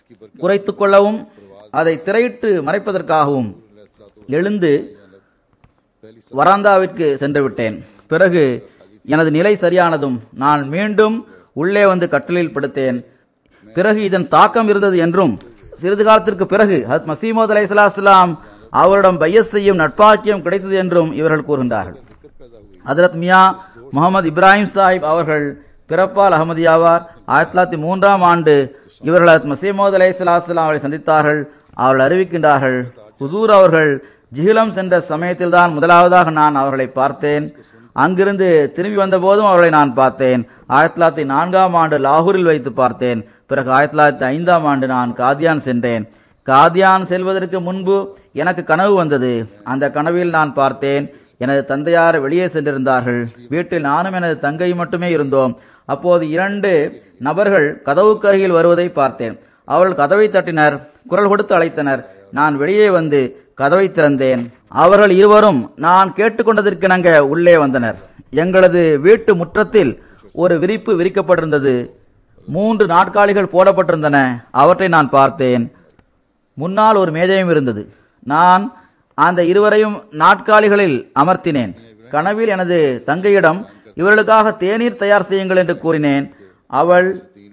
B: குறைத்துக் கொள்ளவும் அதை திரையிட்டு மறைப்பதற்காகவும் எழுந்து வராந்தாவிற்கு சென்று விட்டேன் பிறகு எனது நிலை சரியானதும் நான் மீண்டும் உள்ளே வந்து கட்டிலில் படுத்தேன் பிறகு இதன் தாக்கம் இருந்தது என்றும் சிறிது காலத்திற்கு பிறகு ஹத் மசீமது அலை சலாஸ்லாம் அவரிடம் பையஸ் செய்யும் நட்பாக்கியம் கிடைத்தது என்றும் இவர்கள் கூறுகின்றார்கள் ஹதரத் மியா முகமது இப்ராஹிம் சாஹிப் அவர்கள் பிறப்பால் அகமதியாவார் ஆயிரத்தி தொள்ளாயிரத்தி மூன்றாம் ஆண்டு இவர்கள் ஹத் மசீமோத் அலை சலாஸ்லாம் அவரை சந்தித்தார்கள் அவர்கள் அறிவிக்கின்றார்கள் ஹுசூர் அவர்கள் ஜிஹிலம் சென்ற சமயத்தில்தான் முதலாவதாக நான் அவர்களை பார்த்தேன் அங்கிருந்து திரும்பி வந்த போதும் அவர்களை நான் பார்த்தேன் ஆயிரத்தி தொள்ளாயிரத்தி நான்காம் ஆண்டு லாகூரில் வைத்து பார்த்தேன் பிறகு ஆயிரத்தி தொள்ளாயிரத்தி ஐந்தாம் ஆண்டு நான் காதியான் சென்றேன் காதியான் செல்வதற்கு முன்பு எனக்கு கனவு வந்தது அந்த கனவில் நான் பார்த்தேன் எனது தந்தையார் வெளியே சென்றிருந்தார்கள் வீட்டில் நானும் எனது தங்கை மட்டுமே இருந்தோம் அப்போது இரண்டு நபர்கள் கதவுக்கு அருகில் வருவதை பார்த்தேன் அவர்கள் கதவை தட்டினர் குரல் கொடுத்து அழைத்தனர் நான் வெளியே வந்து கதவை திறந்தேன் அவர்கள் இருவரும் நான் கேட்டுக்கொண்டதற்கிணங்க உள்ளே வந்தனர் எங்களது வீட்டு முற்றத்தில் ஒரு விரிப்பு விரிக்கப்பட்டிருந்தது மூன்று நாட்காலிகள் போடப்பட்டிருந்தன அவற்றை நான் பார்த்தேன் முன்னால் ஒரு மேஜையும் இருந்தது நான் அந்த இருவரையும் நாட்காலிகளில் அமர்த்தினேன் கனவில் எனது தங்கையிடம் இவர்களுக்காக தேநீர் தயார் செய்யுங்கள் என்று கூறினேன் அவள்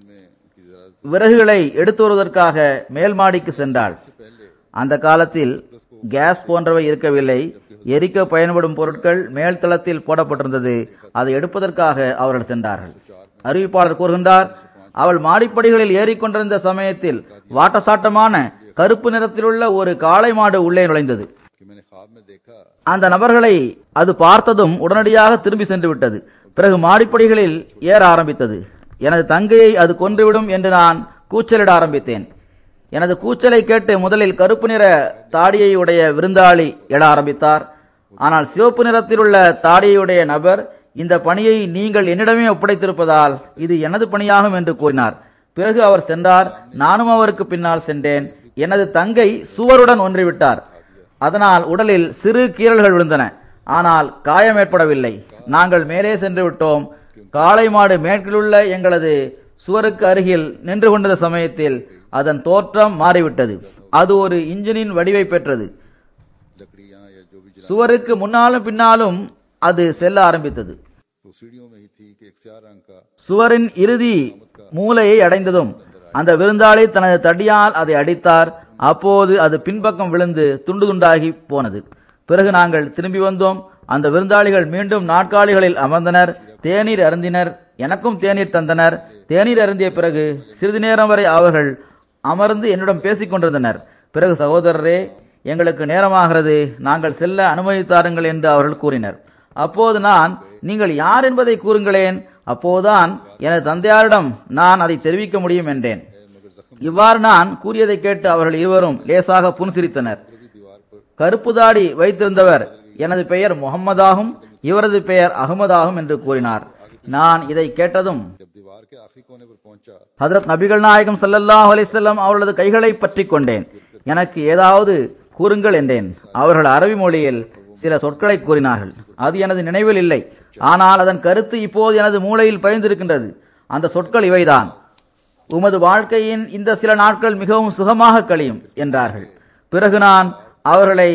B: விறகுகளை எடுத்து வருவதற்காக மேல் மாடிக்கு சென்றாள் அந்த காலத்தில் கேஸ் போன்றவை இருக்கவில்லை எரிக்க பயன்படும் பொருட்கள் மேல்தளத்தில் போடப்பட்டிருந்தது அதை எடுப்பதற்காக அவர்கள் சென்றார்கள் அறிவிப்பாளர் கூறுகின்றார் அவள் மாடிப்படிகளில் ஏறிக்கொண்டிருந்த சமயத்தில் வாட்டசாட்டமான கருப்பு நிறத்திலுள்ள ஒரு காளை மாடு உள்ளே நுழைந்தது
A: कि मैंने ख्वाब में देखा
B: அந்த நபர்களை அது பார்த்ததும் உடனடியாக திரும்பி சென்று விட்டது பிறகு மாடிப்படிகளில் ஏற ஆரம்பித்தது எனது தங்கையை அது கொன்றுவிடும் என்று நான் கூச்சலிட ஆரம்பித்தேன் எனது கூச்சலை கேட்டு முதலில் கருப்பு நிற தாடியை உடைய விருந்தாளி எழ ஆரம்பித்தார் ஆனால் சிவப்பு நிறத்தில் உள்ள தாடியுடைய நபர் இந்த பணியை நீங்கள் என்னிடமே ஒப்படைத்திருப்பதால் இது எனது பணியாகும் என்று கூறினார் பிறகு அவர் சென்றார் நானும் அவருக்கு பின்னால் சென்றேன் எனது தங்கை சுவருடன் ஒன்றிவிட்டார் அதனால் உடலில் சிறு கீறல்கள் விழுந்தன ஆனால் காயம் ஏற்படவில்லை நாங்கள் மேலே சென்று விட்டோம் காளை மாடு மேற்கிலுள்ள எங்களது சுவருக்கு அருகில் நின்று கொண்டிருந்த சமயத்தில் அதன் தோற்றம் மாறிவிட்டது அது ஒரு இன்ஜினின் வடிவை பெற்றது
A: लकड़ियां या जो भी जला
B: சுவருக்கு முன்னாலும் பின்னாலும் அது செல்ல ஆரம்பித்தது
A: तो सीढ़ियों में ही थी कि एक स्याह रंग का
B: சுவரின் இறுதி மூலையை அடைந்ததும் அந்த விருந்தாளி தனது தடியால் அதை அடித்தார் அப்போது அது பின்பக்கம் விழுந்து துண்டு துண்டாகி போனது பிறகு நாங்கள் திரும்பி வந்தோம் அந்த விருந்தாளிகள் மீண்டும் நாட்காலிகளில் அமர்ந்தனர் தேநீர் அருந்தினர் எனக்கும் தேநீர் தந்தனர் தேநீர் அருந்திய பிறகு சிறிது நேரம் வரை அவர்கள் அமர்ந்து என்னிடம் பேசிக் கொண்டிருந்தனர் பிறகு சகோதரரே எங்களுக்கு நேரமாகிறது நாங்கள் செல்ல அனுமதித்தாருங்கள் என்று அவர்கள் கூறினர் அப்போது நான் நீங்கள் யார் என்பதை கூறுங்களேன் அப்போதுதான் எனது தந்தையாரிடம் நான் அதை தெரிவிக்க முடியும் என்றேன் இவ்வாறு நான் கூறியதை கேட்டு அவர்கள் இருவரும் லேசாக புன்சிரித்தனர் கருப்பு தாடி வைத்திருந்தவர் எனது பெயர் முகம்மதாகும் இவரது பெயர் அகமதாகும் என்று கூறினார் நான் இதை கேட்டதும்
A: जब दीवार के आखिरी कोने पर पहुंचा
B: ஹதரத் நபிகள் நாயகம் ஸல்லல்லாஹு அலைஹி வஸல்லம் அவர்களது கைகளை பற்றிக் கொண்டேன் எனக்கு ஏதாவது கூறுங்கள் என்றேன் அவர்கள் அரபி மொழியில் சில சொற்களை கூறினார்கள் அது எனது நினைவில் இல்லை ஆனால் அதன் கருத்து இப்போது எனது மூளையில் பயந்திருக்கின்றது அந்த சொற்கள் இவைதான் உமது வாழ்க்கையின் இந்த சில நாட்கள் மிகவும் சுகமாக கழியும் என்றார்கள் பிறகு நான் அவர்களை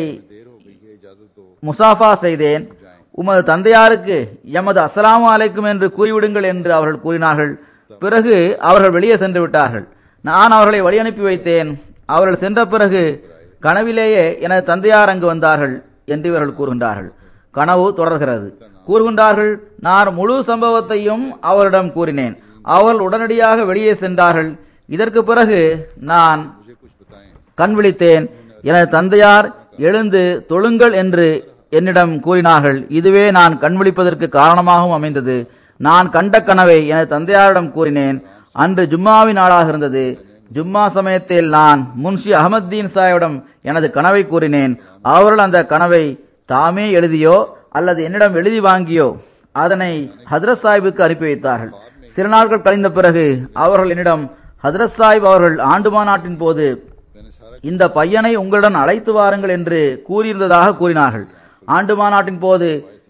B: முசாஃபா செய்தேன் உமது தந்தையாருக்கு எமது அஸ்ஸலாமு அலைக்கும் என்று கூறிவிடுங்கள் என்று அவர்கள் கூறினார்கள் பிறகு அவர்கள் வெளியே சென்று விட்டார்கள் நான் அவர்களை வழி அனுப்பி வைத்தேன் அவர்கள் சென்ற பிறகு கனவிலேயே எனது தந்தையார் அங்கு வந்தார்கள் என்று இவர்கள் கூறுகின்றார்கள் கனவு தொடர்கிறது கூறுகின்றார்கள் நான் முழு சம்பவத்தையும் அவரிடம் கூறினேன் அவர்கள் உடனடியாக வெளியே சென்றார்கள் இதற்கு பிறகு நான் கண் விழித்தேன் எனது தந்தையார் எழுந்து தொழுங்கள் என்று என்னிடம் கூறினார்கள் இதுவே நான் கண் விழிப்பதற்கு காரணமாகவும் அமைந்தது நான் கண்ட கனவை எனது தந்தையாரிடம் கூறினேன் அன்று ஜும்மாவின் நாளாக இருந்தது ஜும்மா சமயத்தில் நான் முன்ஷி அகமத்தீன் சாஹிபிடம் எனது கனவை கூறினேன் அவர்கள் அந்த கனவை தாமே எழுதியோ அல்லது என்னிடம் எழுதி வாங்கியோ அதனை ஹதரத் சாஹிபுக்கு அனுப்பி வைத்தார்கள் சில நாட்கள் கழிந்த பிறகு அவர்கள் என்னிடம் ஹதரத் சாஹிப் அவர்கள் ஆண்டு மாநாட்டின் போது இந்த பையனை உங்களுடன் அழைத்து வாருங்கள் என்று கூறியிருந்ததாக கூறினார்கள் ஆண்டு மாநாட்டின் போது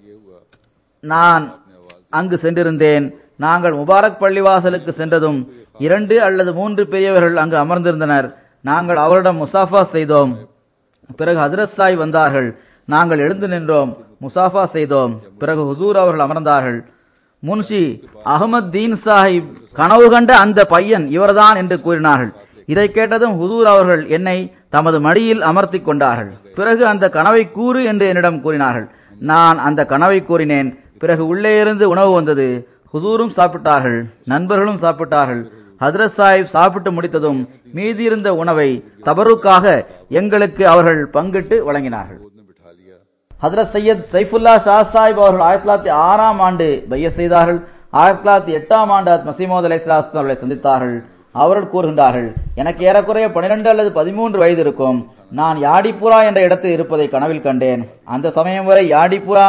B: நான் அங்கு சென்றிருந்தேன் நாங்கள் முபாரக் பள்ளிவாசலுக்கு சென்றதும் இரண்டு அல்லது மூன்று பெரியவர்கள் அங்கு அமர்ந்திருந்தனர் நாங்கள் அவரிடம் முசாஃபா செய்தோம் பிறகு ஹதரத் சாய் வந்தார்கள் நாங்கள் எழுந்து நின்றோம் முசாஃபா செய்தோம் பிறகு ஹுசூர் அவர்கள் அமர்ந்தார்கள் முன்ஷி அகமத் தீன் சாஹிப் கனவு கண்ட அந்த பையன் இவர்தான் என்று கூறினார்கள் இதை கேட்டதும் ஹுசூர் அவர்கள் என்னை தமது மடியில் அமர்த்திக் கொண்டார்கள் பிறகு அந்த கனவை கூறு என்று என்னிடம் கூறினார்கள் நான் அந்த கனவை கூறினேன் பிறகு உள்ளே இருந்து உணவு வந்தது ஹுசூரும் சாப்பிட்டார்கள் நண்பர்களும் சாப்பிட்டார்கள் ஹதரத் சாஹிப் சாப்பிட்டு முடித்ததும் மீதியிருந்த உணவை தபருக்காக எங்களுக்கு அவர்கள் பங்கிட்டு வழங்கினார்கள்
A: गोद में बिठा लिया
B: ஹதரத் சையத் சைஃபுல்லா ஷா சாஹிப் அவர்கள் ஆயிரத்தி தொள்ளாயிரத்தி ஆறாம் ஆண்டு பைய செய்தார்கள் ஆயிரத்தி தொள்ளாயிரத்தி எட்டாம் ஆண்டு மசீமோத் அலை அவர்களை சந்தித்தார்கள் அவர்கள் கூறுகின்றார்கள் எனக்கு ஏறக்குறைய பனிரெண்டு அல்லது பதிமூன்று வயது இருக்கும் நான் யாடிப்புரா என்ற இடத்தில் இருப்பதை கனவில் கண்டேன் அந்த சமயம் வரை யாடிப்புரா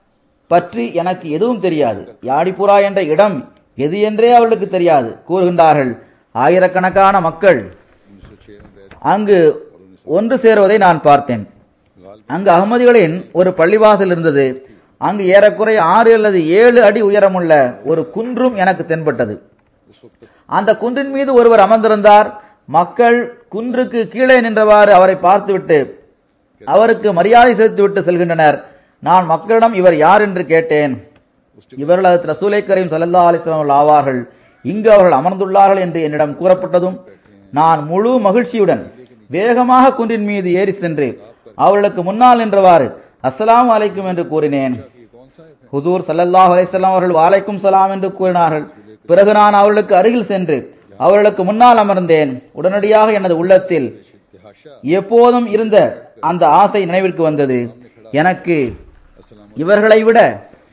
B: பற்றி எனக்கு எதுவும் தெரியாது யாடிப்புரா என்ற இடம் எது என்றே அவர்களுக்கு தெரியாது கூறுகின்றார்கள் ஆயிரக்கணக்கான மக்கள்
A: उन्नीस सौ छह में बैत
B: அங்கு ஒன்று சேருவதை நான் பார்த்தேன் அங்கு அகமதிகளின் ஒரு பள்ளிவாசல் இருந்தது அங்கு ஏறக்குறைய ஆறு அல்லது ஏழு அடி உயரமுள்ள ஒரு குன்றும் எனக்கு தென்பட்டது
A: उस वक्त
B: அந்த குன்றின் மீது ஒருவர் அமர்ந்திருந்தார் மக்கள் குன்றுக்கு கீழே நின்றவாறு அவரை பார்த்துவிட்டு அவருக்கு மரியாதை செலுத்திவிட்டு செல்கின்றனர் நான் மக்களிடம் இவர் யார் என்று கேட்டேன் இவர்கள் அது ரசூலை கரீம் சல்லா அலிஸ்லாம் அவர்கள் ஆவார்கள் இங்கு அவர்கள் அமர்ந்துள்ளார்கள் என்று என்னிடம் கூறப்பட்டதும் நான் முழு மகிழ்ச்சியுடன் வேகமாக குன்றின் மீது ஏறி சென்று அவர்களுக்கு முன்னால் நின்றவாறு அஸ்ஸலாமு அலைக்கும் என்று கூறினேன்
A: ये कौन सा है
B: ஹுசூர் ஸல்லல்லாஹு அலைஹி வஸல்லம் அவர்கள் வாலைக்கும் சலாம் என்று கூறினார்கள் பிறகு நான் அவர்களுக்கு அருகில் சென்று அவர்களுக்கு முன்னால் அமர்ந்தேன் உடனடியாக எனது உள்ளத்தில்
A: इतिहाशा
B: எப்போதும் இருந்த அந்த ஆசை நினைவிற்கு வந்தது எனக்கு
A: अस्सलाम
B: இவர்களை விட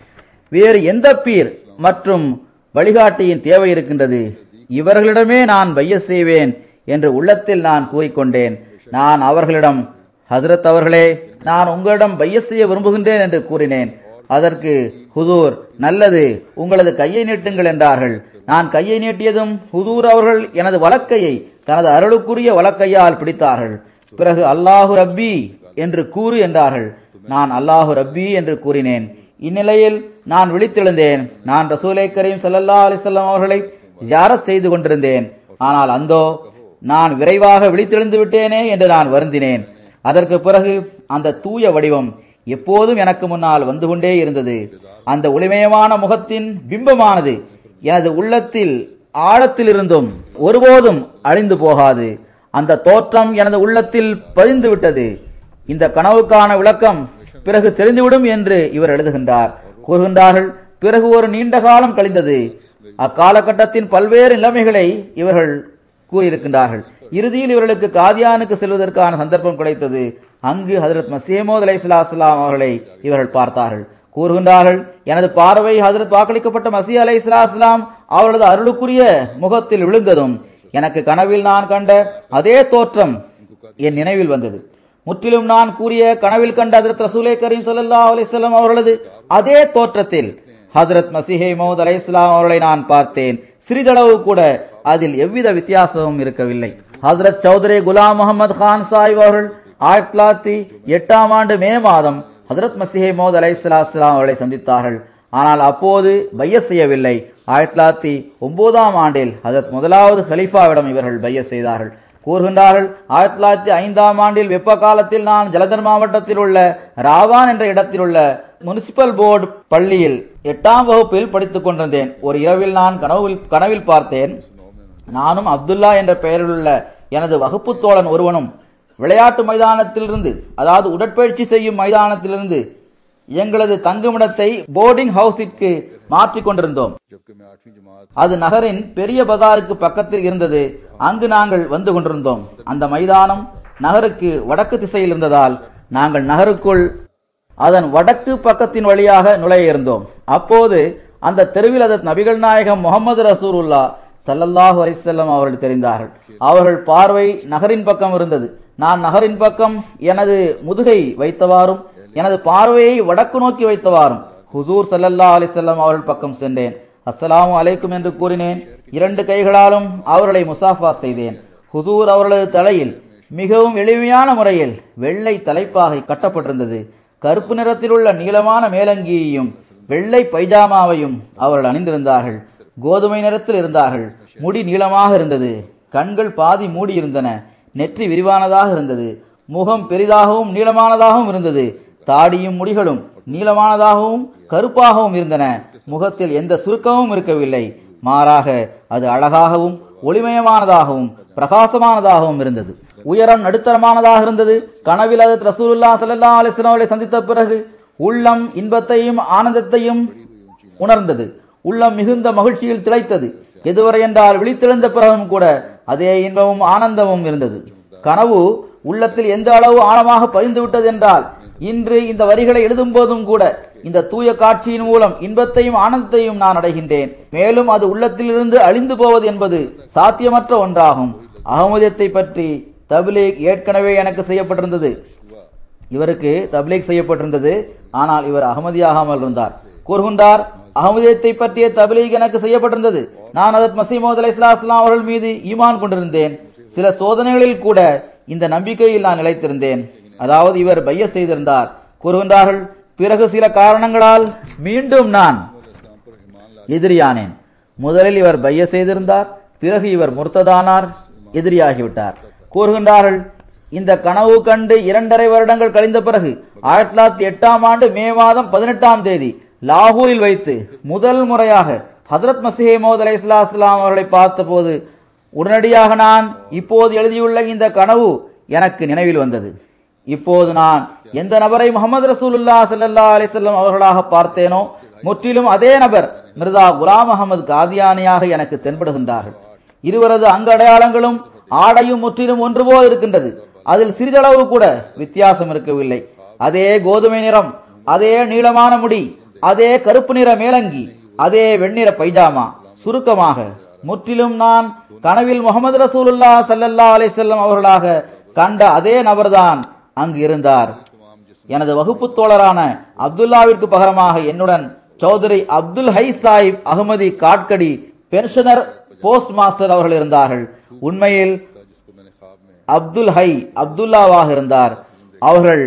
B: வேறு எந்த பீர் மற்றும் வழிகாட்டியின் தேவை இருக்கின்றது இவர்களிடமே நான் பைய செய்வேன் என்று உள்ளத்தில் நான் கூறிக்கொண்டேன் நான் அவர்களிடம் ஹசரத் அவர்களே நான் உங்களிடம் பைய செய்ய விரும்புகின்றேன் என்று கூறினேன் அதற்கு ஹுதூர் நல்லது உங்களது கையை நீட்டுங்கள் என்றார்கள் நான் கையை நீட்டியதும் ஹுதூர் அவர்கள் எனது வலக்கையை தனது அருளுக்குரிய வலக்கையால் பிடித்தார்கள் பிறகு அல்லாஹு ரப்பி என்று கூறு என்றார்கள் நான் அல்லாஹு ரப்பி என்று கூறினேன் இந்நிலையில் நான் விழித்தெழுந்தேன் நான் ரசூலை கரீம் ஸல்லல்லாஹு அலைஹி வஸல்லம் அவர்களை ஜாரத் செய்து கொண்டிருந்தேன் ஆனால் அந்தோ நான் விரைவாக விழித்தெழுந்து விட்டேனே என்று நான் வருந்தினேன் அதற்கு பிறகு அந்த தூய வடிவம் எப்போதும் எனக்கு முன்னால் வந்து கொண்டே இருந்தது அந்த ஒளிமயமான முகத்தின் பிம்பமானது எனது உள்ளத்தில் ஆழத்திலிருந்தும் ஒருபோதும் அழிந்து போகாது அந்த தோற்றம் எனது உள்ளத்தில் பதிந்து விட்டது இந்த கனவுக்கான விளக்கம் பிறகு தெரிந்துவிடும் என்று இவர் எழுதுகின்றார் கூறுகின்றார்கள் பிறகு ஒரு நீண்ட காலம் கழிந்தது அக்காலகட்டத்தின் பல்வேறு நிலைமைகளை இவர்கள் கூறியிருக்கின்றார்கள் இறுதியில் இவர்களுக்கு காதியானுக்கு செல்வதற்கான சந்தர்ப்பம் கிடைத்தது அங்கு ஹதரத் மசீமோத் அலை சலாம் அவர்களை இவர்கள் பார்த்தார்கள் கூறுகின்றார்கள் எனது பார்வை ஹதரத் வாக்களிக்கப்பட்ட மசி அலை இஸ்லாம் அவர்களது அருளுக்குரிய முகத்தில் விழுந்ததும் எனக்கு கனவில் நான் கண்ட அதே தோற்றம் என் நினைவில் வந்தது முற்றிலும் நான் கூறிய கனவில் கண்ட ஹதரத் ரசூலே கரீம் ஸல்லல்லாஹு அலைஹி வஸல்லம் அவர்களது அதே தோற்றத்தில் ஹதரத் மசிஹே மௌத் அலை இஸ்லாம் அவர்களை நான் பார்த்தேன் சிறிதளவு கூட அதில் எவ்வித வித்தியாசமும் இருக்கவில்லை ஹசரத் சௌதரி குலாம் முகமது கான் சாஹிப் அவர்கள் ஆயிரத்தி தொள்ளாயிரத்தி எட்டாம் ஆண்டு மே மாதம் ஹதரத் மசிஹே மோத் அலை சலாஸ்லாம் அவர்களை சந்தித்தார்கள் ஆனால் அப்போது பைய செய்யவில்லை ஆயிரத்தி தொள்ளாயிரத்தி ஒன்பதாம் ஆண்டில் ஹதரத் முதலாவது ஹலீஃபாவிடம் இவர்கள் பைய செய்தார்கள் கூறுகின்றார்கள் ஆயிரத்தி தொள்ளாயிரத்தி ஐந்தாம் ஆண்டில் வெப்ப காலத்தில் நான் ஜலந்தர் மாவட்டத்தில் உள்ள ராவான் என்ற இடத்தில் உள்ள முனிசிபல் போர்டு பள்ளியில் எட்டாம் வகுப்பில் படித்துக் கொண்டிருந்தேன் ஒரு இரவில் நான் கனவில் கனவில் பார்த்தேன் நானும் அப்துல்லா என்ற பெயரில் உள்ள எனது வகுப்பு தோழன் ஒருவனும் விளையாட்டு மைதானத்திலிருந்து அதாவது உடற்பயிற்சி செய்யும் மைதானத்திலிருந்து எங்களது தங்குமிடத்தை போர்டிங் ஹவுஸிற்கு மாற்றிக் கொண்டிருந்தோம்
A: जबकि मैं आठवीं जमात
B: அது நகரின் பெரிய பஜாருக்கு பக்கத்தில் இருந்தது அங்கு நாங்கள் வந்து கொண்டிருந்தோம் அந்த மைதானம் நகருக்கு வடக்கு திசையில் இருந்ததால் நாங்கள் நகருக்குள் அதன் வடக்கு பக்கத்தின் வழியாக நுழைய இருந்தோம் அப்போது அந்த தெருவில் அதன் நபிகள் நாயகம் முகமது ரசூலுல்லா ஸல்லல்லாஹு அலைஹி வஸல்லம் அவர்கள் தெரிந்தார்கள் அவர்கள் பார்வை நகரின் பக்கம் இருந்தது நான் நகரின் பக்கம் எனது முதுகை வைத்தவாறும் எனது பார்வையை வடக்கு நோக்கி வைத்தவாறும் ஹுசூர் ஸல்லல்லாஹு அலைஹி வஸல்லம் அவர்கள் பக்கம் சென்றேன் அஸ்ஸலாமு அலைக்கும் என்று கூறினேன் இரண்டு கைகளாலும் அவர்களை முசாஃபா செய்தேன் ஹுசூர் அவர்களது தலையில் மிகவும் எளிமையான முறையில் வெள்ளை தலைப்பாகை கட்டப்பட்டிருந்தது கருப்பு நிறத்தில் உள்ள நீளமான மேலங்கியையும் வெள்ளை பைஜாமாவையும் அவர்கள் அணிந்திருந்தார்கள் கோதுமை நிறத்தில் இருந்தார்கள் முடி நீளமாக இருந்தது கண்கள் பாதி மூடி இருந்தன நெற்றி விரிவானதாக இருந்தது முகம் பெரிதாகவும் நீளமானதாகவும் இருந்தது தாடியும் முடிகளும் நீளமானதாகவும் கருப்பாகவும் இருந்தன முகத்தில் எந்த சுருக்கமும் இருக்கவில்லை மாறாக அது அழகாகவும் ஒளிமயமானதாகவும் பிரகாசமானதாகவும் இருந்தது உயரம் நடுத்தரமானதாக இருந்தது கனவில் அது ரசூலுல்லா ஸல்லல்லாஹு அலைஹி வஸல்லம் அவர்களை சந்தித்த பிறகு உள்ளம் இன்பத்தையும் ஆனந்தத்தையும் உணர்ந்தது உள்ளம் மிகுந்த மகிழ்ச்சியில் திளைத்தது எதுவரை என்றால் விழித்தெழுந்த பிறகும் கூட அதே இன்பமும் ஆனந்தமும் இருந்தது கனவு உள்ளத்தில் எந்த அளவு ஆழமாக பதிந்து விட்டது என்றால் இன்று இந்த வரிகளை எழுதும் போதும் கூட இந்த தூய காட்சியின் மூலம் இன்பத்தையும் ஆனந்தத்தையும் நான் அடைகின்றேன் மேலும் அது உள்ளத்திலிருந்து அழிந்து போவது என்பது சாத்தியமற்ற ஒன்றாகும் அகமதியத்தை பற்றி தபிலீக் ஏற்கனவே எனக்கு செய்யப்பட்டிருந்தது இவருக்கு தப்லீக் செய்யப்பட்டிருந்தது ஆனால் இவர் அகமதியாகாமல் இருந்தார் கூறுகின்றார் அகமதியத்தை பற்றிய தப்லீக் எனக்கு செய்யப்பட்டிருந்தது நான் அதத் மசீமோத் அலை அவர்கள் மீது ஈமான் கொண்டிருந்தேன் சில சோதனைகளில் கூட இந்த நம்பிக்கையில் நான் நிலைத்திருந்தேன் அதாவது இவர் பைய செய்திருந்தார் கூறுகின்றார்கள் பிறகு சில காரணங்களால் மீண்டும் நான் எதிரியானேன் முதலில் இவர் பைய செய்திருந்தார் பிறகு இவர் முர்த்ததானார் எதிரியாகிவிட்டார் கூறுகின்றார்கள் இந்த கனவு கண்டு இரண்டரை வருடங்கள் கழிந்த பிறகு ஆயிரத்தி தொள்ளாயிரத்தி எட்டாம் ஆண்டு மே மாதம் பதினெட்டாம் தேதி லாகூரில் வைத்து முதல் முறையாக ஹதரத் மசீஹ் மோத் அலை இஸ்லாம் அவர்களை பார்த்தபோது உடனடியாக நான் இப்போது எழுதியுள்ள இந்த கனவு எனக்கு நினைவில் வந்தது இப்போது நான் எந்த நபரை முகமது ரசூலுல்லா ஸல்லல்லாஹு அலைஹி வஸல்லம் அவர்களாக பார்த்தேனோ முற்றிலும் அதே நபர் மிர்தா குலாம் அகமது காதியானியாக எனக்கு தென்படுகின்றார்கள் இருவரது அங்க அடையாளங்களும் ஆடையும் முற்றிலும் ஒன்று போல் இருக்கின்றது அதில் சிறிதளவு கூட வித்தியாசம் இருக்கவில்லை அதே கோதுமை நிறம் அதே நீளமான முடி அதே கருப்பு நிற மேலங்கி அதே வெண்ணிற பைஜாமா சுருக்கமாக முற்றிலும் நான் கனவில் முகமது ரசூலுல்லா ஸல்லல்லாஹு அலைஹி வஸல்லம் அவர்களாக கண்ட அதே நபர்தான் அங்கு இருந்தார் எனது வகுப்பு தோழரான அப்துல்லாவிற்கு பகரமாக என்னுடன் Chaudhry Abdul Hai Sahib Ahmadi Kathgarhi pensioner post master அவர்கள் இருந்தார்கள் உண்மையில் அப்துல் ஹை அப்துல்லாவாக இருந்தார் அவர்கள்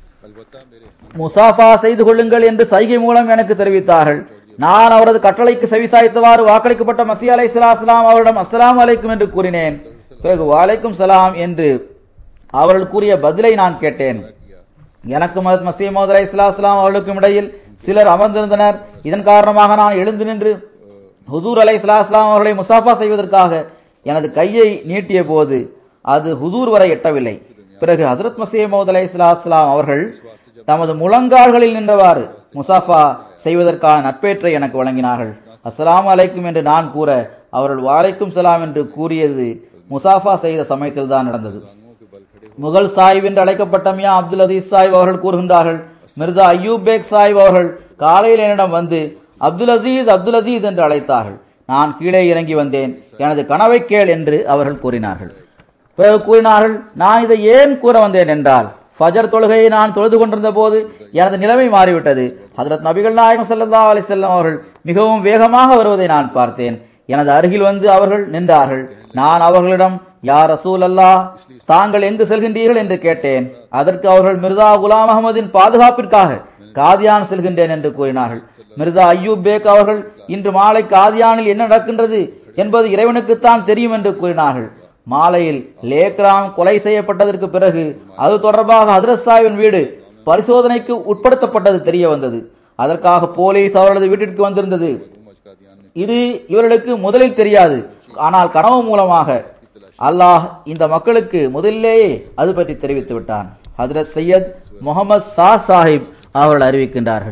B: முசாஃபா செய்து கொள்ளுங்கள் என்று சைகை மூலம் எனக்கு தெரிவித்தார்கள் நான் அவரது கட்டளைக்கு செவிசாய்த்தவாறு வாக்களிக்கப்பட்ட மசி அலை சலாஸ்லாம் அவரிடம் அஸ்ஸலாமு அலைக்கும் என்று கூறினேன் பிறகு வாலைக்கும் சலாம் என்று அவர்கள் கூறிய பதிலை நான் கேட்டேன் எனக்கும் மத் மசீமோத் அலை இஸ்லாம் அவர்களுக்கும் இடையில் சிலர் அமர்ந்திருந்தனர் இதன் காரணமாக நான் எழுந்து நின்று ஹுசூர் அலை இஸ்லாம் அவர்களை முசாஃபா செய்வதற்காக எனது கையை நீட்டிய போது அது ஹுசூர் வரை எட்டவில்லை பிறகு ஹசரத் மசீமோத் அலை இஸ்லாம் அவர்கள் தமது முழங்கால்களில் நின்றவாறு முசாஃபா செய்வதற்கான நட்பேற்றை எனக்கு வழங்கினார்கள் அஸ்ஸலாமு அலைக்கும் என்று நான் கூற அவர்கள் வாலைக்கும் சலாம் என்று கூறியது முசாஃபா செய்த சமயத்தில் தான் நடந்தது முகல் சாஹிப் என்று அழைக்கப்பட்ட மியா அப்துல் அசீஸ் சாஹிப் அவர்கள் கூறுகின்றார்கள் மிர்சா அய்யூப் பேக் சாஹிப் அவர்கள் காலையில் என்னிடம் வந்து அப்துல் அசீஸ் அப்துல் அசீஸ் என்று அழைத்தார்கள் நான் கீழே இறங்கி வந்தேன் எனது கனவை கேள் என்று அவர்கள் கூறினார்கள் பிறகு கூறினார்கள் நான் இதை ஏன் கூற வந்தேன் என்றால் ஃபஜர் தொழுகையை நான் தொழுது கொண்டிருந்த போது எனது நிலைமை மாறிவிட்டது ஹதரத் நபிகள் நாயகம் ஸல்லல்லாஹு அலைஹி வஸல்லம் அவர்கள் மிகவும் வேகமாக வருவதை நான் பார்த்தேன் எனது அருகில் வந்து அவர்கள் நின்றார்கள் நான் அவர்களிடம் யார் ரசூல் அல்லாஹ் தாங்கள் எங்கு செல்கின்றீர்கள் என்று கேட்டேன் அதற்கு அவர்கள் மிர்சா குலாம் அகமதின் பாதுகாப்பிற்காக காதியான் செல்கின்றேன் என்று கூறினார்கள் மிர்சா அய்யூப் பேக் அவர்கள் இன்று மாலை காதியானில் என்ன நடக்கின்றது என்பது இறைவனுக்குத்தான் தெரியும் என்று கூறினார்கள் மாலையில் லேக்ராம் கொலை செய்யப்பட்டதற்கு பிறகு அது தொடர்பாக ஹதரத் சாஹிபின் வீடு பரிசோதனைக்கு உட்படுத்தப்பட்டது தெரிய வந்தது அதற்காக போலீஸ் அவர்களது வீட்டிற்கு வந்திருந்தது இது இவர்களுக்கு முதலில் தெரியாது ஆனால் கனவு மூலமாக அல்லாஹ் இந்த மக்களுக்கு முதலிலேயே அது பற்றி தெரிவித்து விட்டான் ஹதரத் சையத் முகமது சா சாஹிப் அவர்கள் அறிவிக்கின்றார்கள்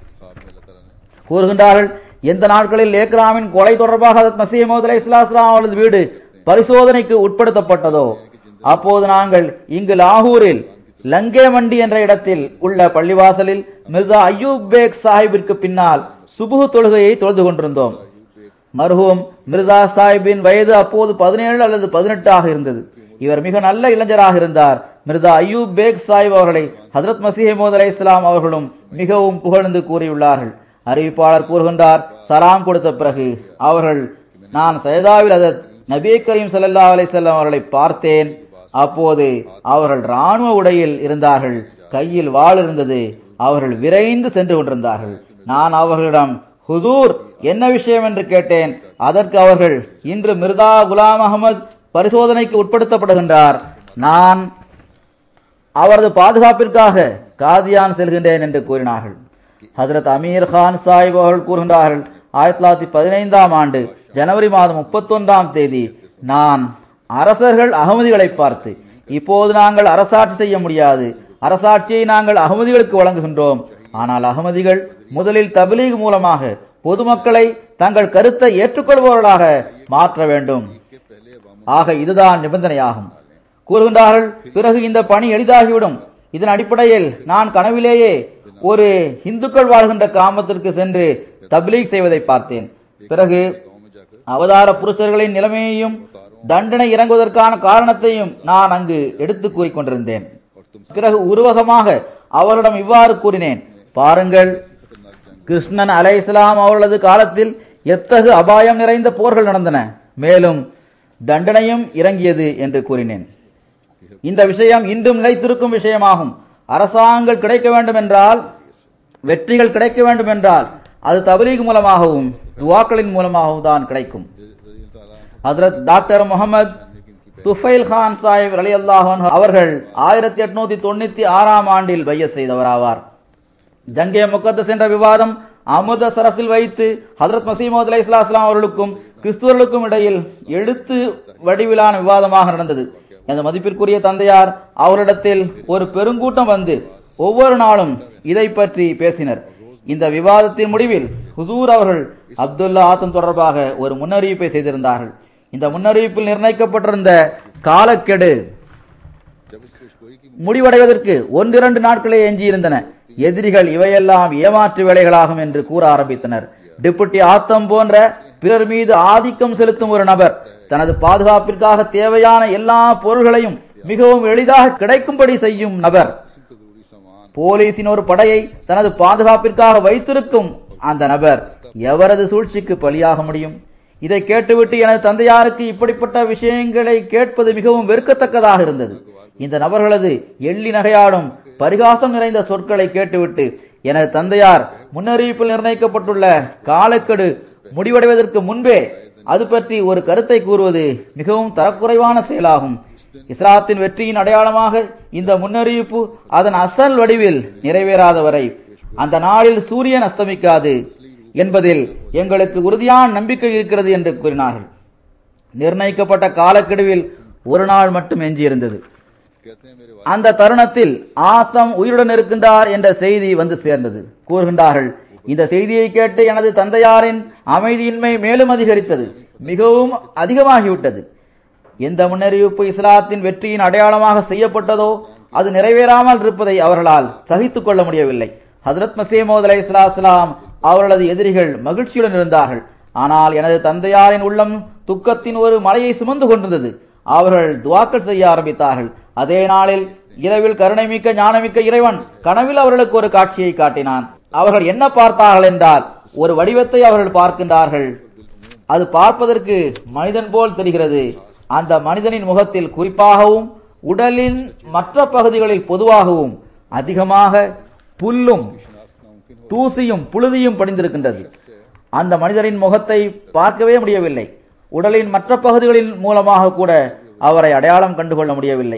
B: கூறுகின்றார்கள் எந்த நாட்களில் லேக்ராமின் கொலை தொடர்பாக ஹதரத் மசீமோத் அலை இஸ்லாம் அவரது வீடு பரிசோதனைக்கு உட்படுத்தப்பட்டதோ அப்போது நாங்கள் இங்கு லாகூரில் லங்கே மண்டி என்ற இடத்தில் உள்ள பள்ளிவாசலில் மிர்சா அய்யூப் பேக் சாஹிபிற்கு பின்னால் சுபுகு தொழுகையை தொழுது கொண்டிருந்தோம் மர்ஹூம் மிர்சா சாஹிப்பின் வயது அப்போது பதினேழு அல்லது பதினெட்டு ஆக இருந்தது இவர் மிக நல்ல இளைஞராக இருந்தார் மிர்சா அய்யூப் பேக் சாஹிப் அவர்களை ஹதரத் மசீமோத் அலை இஸ்லாம் அவர்களும் மிகவும் புகழ்ந்து கூறியுள்ளார்கள் அறிவிப்பாளர் கூறுகின்றார் சலாம் கொடுத்த பிறகு அவர்கள் நான் சைதாவில் அதத் நபி கரீம் ஸல்லல்லாஹு அலைஹி வஸல்லம் அவர்களை பார்த்தேன் அப்போது அவர்கள் ராணுவ உடையில் இருந்தார்கள் கையில் வாள் இருந்தது அவர்கள் விரைந்து சென்று கொண்டிருந்தார்கள் நான் அவர்களிடம் ஹுசூர் என்ன விஷயம் என்று கேட்டேன் அதற்கு அவர்கள் இன்று மிர்தா குலாம் அகமது பரிசோதனைக்கு உட்படுத்தப்படுகின்றார் நான் அவரது பாதுகாப்பிற்காக காதியான் செல்கின்றேன் என்று கூறினார்கள் ஹஜரத் அமீர் கான் சாஹிப் அவர்கள் கூறுகின்றார்கள் ஆயிரத்தி தொள்ளாயிரத்தி பதினைந்தாம் ஆண்டு ஜனவரி மாதம் முப்பத்தொன்றாம் தேதி நான் அரசர்கள் அகமதிகளை பார்த்து இப்போது நாங்கள் அரசாட்சி செய்ய முடியாது அரசாட்சியை நாங்கள் அகமதிகளுக்கு வழங்குகின்றோம் ஆனால் அகமதிகள் முதலில் தபிலீக் மூலமாக பொதுமக்களை தங்கள் கருத்தை ஏற்றுக்கொள்பவர்களாக மாற்ற வேண்டும் ஆக இதுதான் நிபந்தனையாகும் கூறுகின்றார்கள் பிறகு இந்த பணி எளிதாகிவிடும் இதன் அடிப்படையில் நான் கனவிலேயே ஒரு இந்துக்கள் வாழ்கின்ற கிராமத்திற்கு சென்று தப்லீக் செய்வதை பார்த்தேன் பிறகு அவதார புருஷர்களின் நிலைமையையும் தண்டனை இறங்குவதற்கான காரணத்தையும் நான் அங்கு எடுத்து கூறிக்கொண்டிருந்தேன் பிறகு உருவகமாக அவரிடம் இவ்வாறு கூறினேன் பாருங்கள் கிருஷ்ணன் அலை இஸ்லாம் அவர்களது காலத்தில் எத்தகு அபாயம் நிறைந்த போர்கள் நடந்தன மேலும் தண்டனையும் இறங்கியது என்று கூறினேன் இந்த விஷயம் இன்றும் நிலைத்திருக்கும் விஷயமாகும் அரசாங்கங்கள் கிடைக்க வேண்டும் என்றால் வெற்றிகள் கிடைக்க வேண்டும் என்றால் அது தபலீக் மூலமாகவும் துவாக்களின் மூலமாகவும் தான் கிடைக்கும் ஹதரத் டாக்டர் முகமது துஃபைல் கான் சாஹிப் அலி அல்லாஹன் அவர்கள் ஆயிரத்தி எட்நூத்தி தொண்ணூத்தி ஆறாம் ஆண்டில் பைய செய்தவராவார் ஜங்கே முக்கத்தஸ் என்ற விவாதம் அமிர்தசரஸில் வைத்து ஹதரத் மசீமது அலை இஸ்லாம் அவர்களுக்கும் கிறிஸ்துவர்களுக்கும் இடையில் எழுத்து வடிவிலான விவாதமாக நடந்தது அந்த மதிப்பிற்குரிய தந்தையார் அவரிடத்தில் ஒரு பெருங்கூட்டம் வந்து ஒவ்வொரு நாளும் இதை பற்றி பேசினர் இந்த விவாதத்தின் முடிவில் ஹுசூர் அவர்கள் அப்துல்லா ஆத்தம் தொடர்பாக ஒரு முன்னறிவிப்பை செய்திருந்தார்கள் இந்த முன்னறிவிப்பில் நிர்ணயிக்கப்பட்டிருந்த காலக்கெடு முடிவடைவதற்கு ஒன்றிரண்டு நாட்களே எஞ்சியிருந்தன எதிரிகள் இவையெல்லாம் ஏமாற்று வேலைகளாகும் என்று கூற ஆரம்பித்தனர் டிப்யூட்டி ஆத்தம் போன்ற பிறர் மீது ஆதிக்கம் செலுத்தும் ஒரு நபர் தனது பாதுகாப்பிற்காக தேவையான எல்லா பொருள்களையும் மிகவும் எளிதாக கிடைக்கும்படி செய்யும் நபர் போலீசின் ஒரு படையை தனது பாதுகாப்பிற்காக வைத்திருக்கும் அந்த நபர் எவரது சூழ்ச்சிக்கு பலியாக முடியும் இதை கேட்டுவிட்டு எனது தந்தையாருக்கு இப்படிப்பட்ட விஷயங்களை கேட்பது மிகவும் வெறுக்கத்தக்கதாக இருந்தது இந்த நபர்களது எள்ளி நகையாடும் பரிகாசம் நிறைந்த சொற்களை கேட்டுவிட்டு எனது தந்தையார் முன்னறிவிப்பில் நிர்ணயிக்கப்பட்டுள்ள காலக்கெடு முடிவடைவதற்கு முன்பே அது பற்றி ஒரு கருத்தை கூறுவது மிகவும் தரக்குறைவான செயலாகும் இஸ்லாத்தின் வெற்றியின் அடையாளமாக இந்த முன்னறிவிப்பு அதன் அசல் வடிவில் நிறைவேறாத வரை அந்த நாளில் சூரியன் அஸ்தமிக்காது என்பதில் எங்களுக்கு உறுதியான நம்பிக்கை இருக்கிறது என்று கூறினார்கள் நிர்ணயிக்கப்பட்ட காலக்கெடுவில் ஒரு நாள் மட்டும் எஞ்சியிருந்தது அந்த தருணத்தில் ஆத்தம் உயிருடன் இருக்கின்றார் என்ற செய்தி வந்து சேர்ந்தது கூறுகின்றார்கள் இந்த செய்தியை கேட்டு எனது தந்தையாரின் அமைதியின்மை மேலும் அதிகரித்தது மிகவும் அதிகமாகிவிட்டது எந்த முன்னறிவிப்பு இஸ்லாத்தின் வெற்றியின் அடையாளமாக செய்யப்பட்டதோ அது நிறைவேறாமல் இருப்பதை அவர்களால் சகித்துக் கொள்ள முடியவில்லை ஹதரத் மசீமோத் அலை இஸ்லாம் அவர்களது எதிரிகள் மகிழ்ச்சியுடன் இருந்தார்கள் ஆனால் எனது தந்தையாரின் உள்ளம் துக்கத்தின் ஒரு மலையை சுமந்து கொண்டிருந்தது அவர்கள் துவாக்கள் செய்ய ஆரம்பித்தார்கள் அதே நாளில் இரவில் கருணை மிக்க ஞானமிக்க இறைவன் கனவில் அவர்களுக்கு ஒரு காட்சியை காட்டினான் அவர்கள் என்ன பார்த்தார்கள் என்றால் ஒரு வடிவத்தை அவர்கள் பார்க்கின்றார்கள் அது பார்ப்பதற்கு மனிதன் போல் தெரிகிறது அந்த மனிதனின் முகத்தில் குறிப்பாகவும் உடலின் மற்ற பகுதிகளில் பொதுவாகவும் அதிகமாக புல்லும் தூசியும் புழுதியும் படிந்திருக்கின்றது அந்த மனிதரின் முகத்தை பார்க்கவே முடியவில்லை உடலின் மற்ற பகுதிகளின் மூலமாக கூட அவரை அடையாளம் கண்டுகொள்ள முடியவில்லை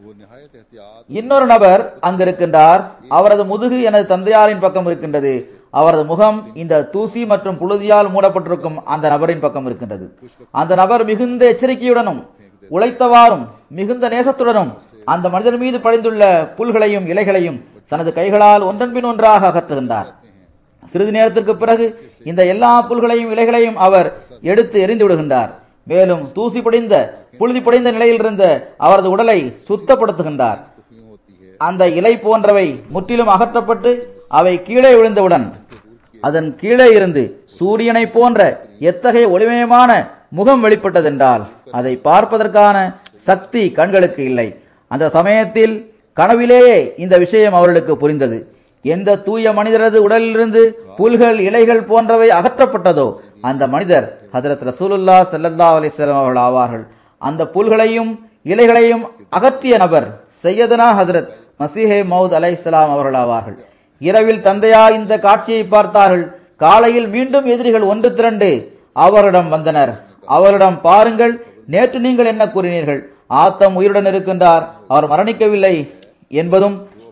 B: இன்னொரு நபர் அங்கு இருக்கின்றார் அவரது முதுகு எனது தந்தையாரின் பக்கம் இருக்கின்றது அவரது முகம் இந்த தூசி மற்றும் புழுதியால் மூடப்பட்டிருக்கும் அந்த நபரின் பக்கம் இருக்கின்றது அந்த நபர் மிகுந்த எச்சரிக்கையுடனும் உழைத்தவாறும் மிகுந்த நேசத்துடனும் அந்த மனிதர் மீது படிந்துள்ள புல்களையும் இலைகளையும் தனது கைகளால் ஒன்றன் பின் ஒன்றாக அகற்றுகின்றார் சிறிது நேரத்திற்கு பிறகு இந்த எல்லா புல்களையும் இலைகளையும் அவர் எடுத்து எரிந்து விடுகின்றார் மேலும் தூசி படிந்த புழுதி படிந்த நிலையில் இருந்த அவரது உடலை சுத்தப்படுத்துகின்றார் அந்த இலை போன்றவை முற்றிலும் அகற்றப்பட்டு அவை கீழே விழுந்தவுடன் அதன் கீழே இருந்து சூரியனை போன்ற எத்தகைய ஒளிமயமான முகம் வெளிப்பட்டதென்றால் அதை பார்ப்பதற்கான சக்தி கண்களுக்கு இல்லை அந்த சமயத்தில் கனவிலேயே இந்த விஷயம் அவர்களுக்கு புரிந்தது எந்த தூய மனிதரது உடலிலிருந்து புல்கள் இலைகள் போன்றவை அகற்றப்பட்டதோ அந்த மனிதர் ஹதரத் ரசூலுல்லா சல்லல்லா அலிஸ்லாம் அவர்கள் ஆவார்கள் அந்த புல்களையும் இலைகளையும் அகற்றிய நபர் சையதனா ஹதரத் மசீஹே மவுத் அலை இஸ்லாம் அவர்கள் ஆவார்கள் இரவில் தந்தையா இந்த காட்சியை பார்த்தார்கள் காலையில் மீண்டும் எதிரிகள் ஒன்று திரண்டு அவரிடம் வந்தனர் அவரிடம் பாருங்கள் நேற்று நீங்கள் என்ன கூறினீர்கள் ஆத்தம் உயிருடன் இருக்கின்றார் அவர் மரணிக்கவில்லை என்பதும்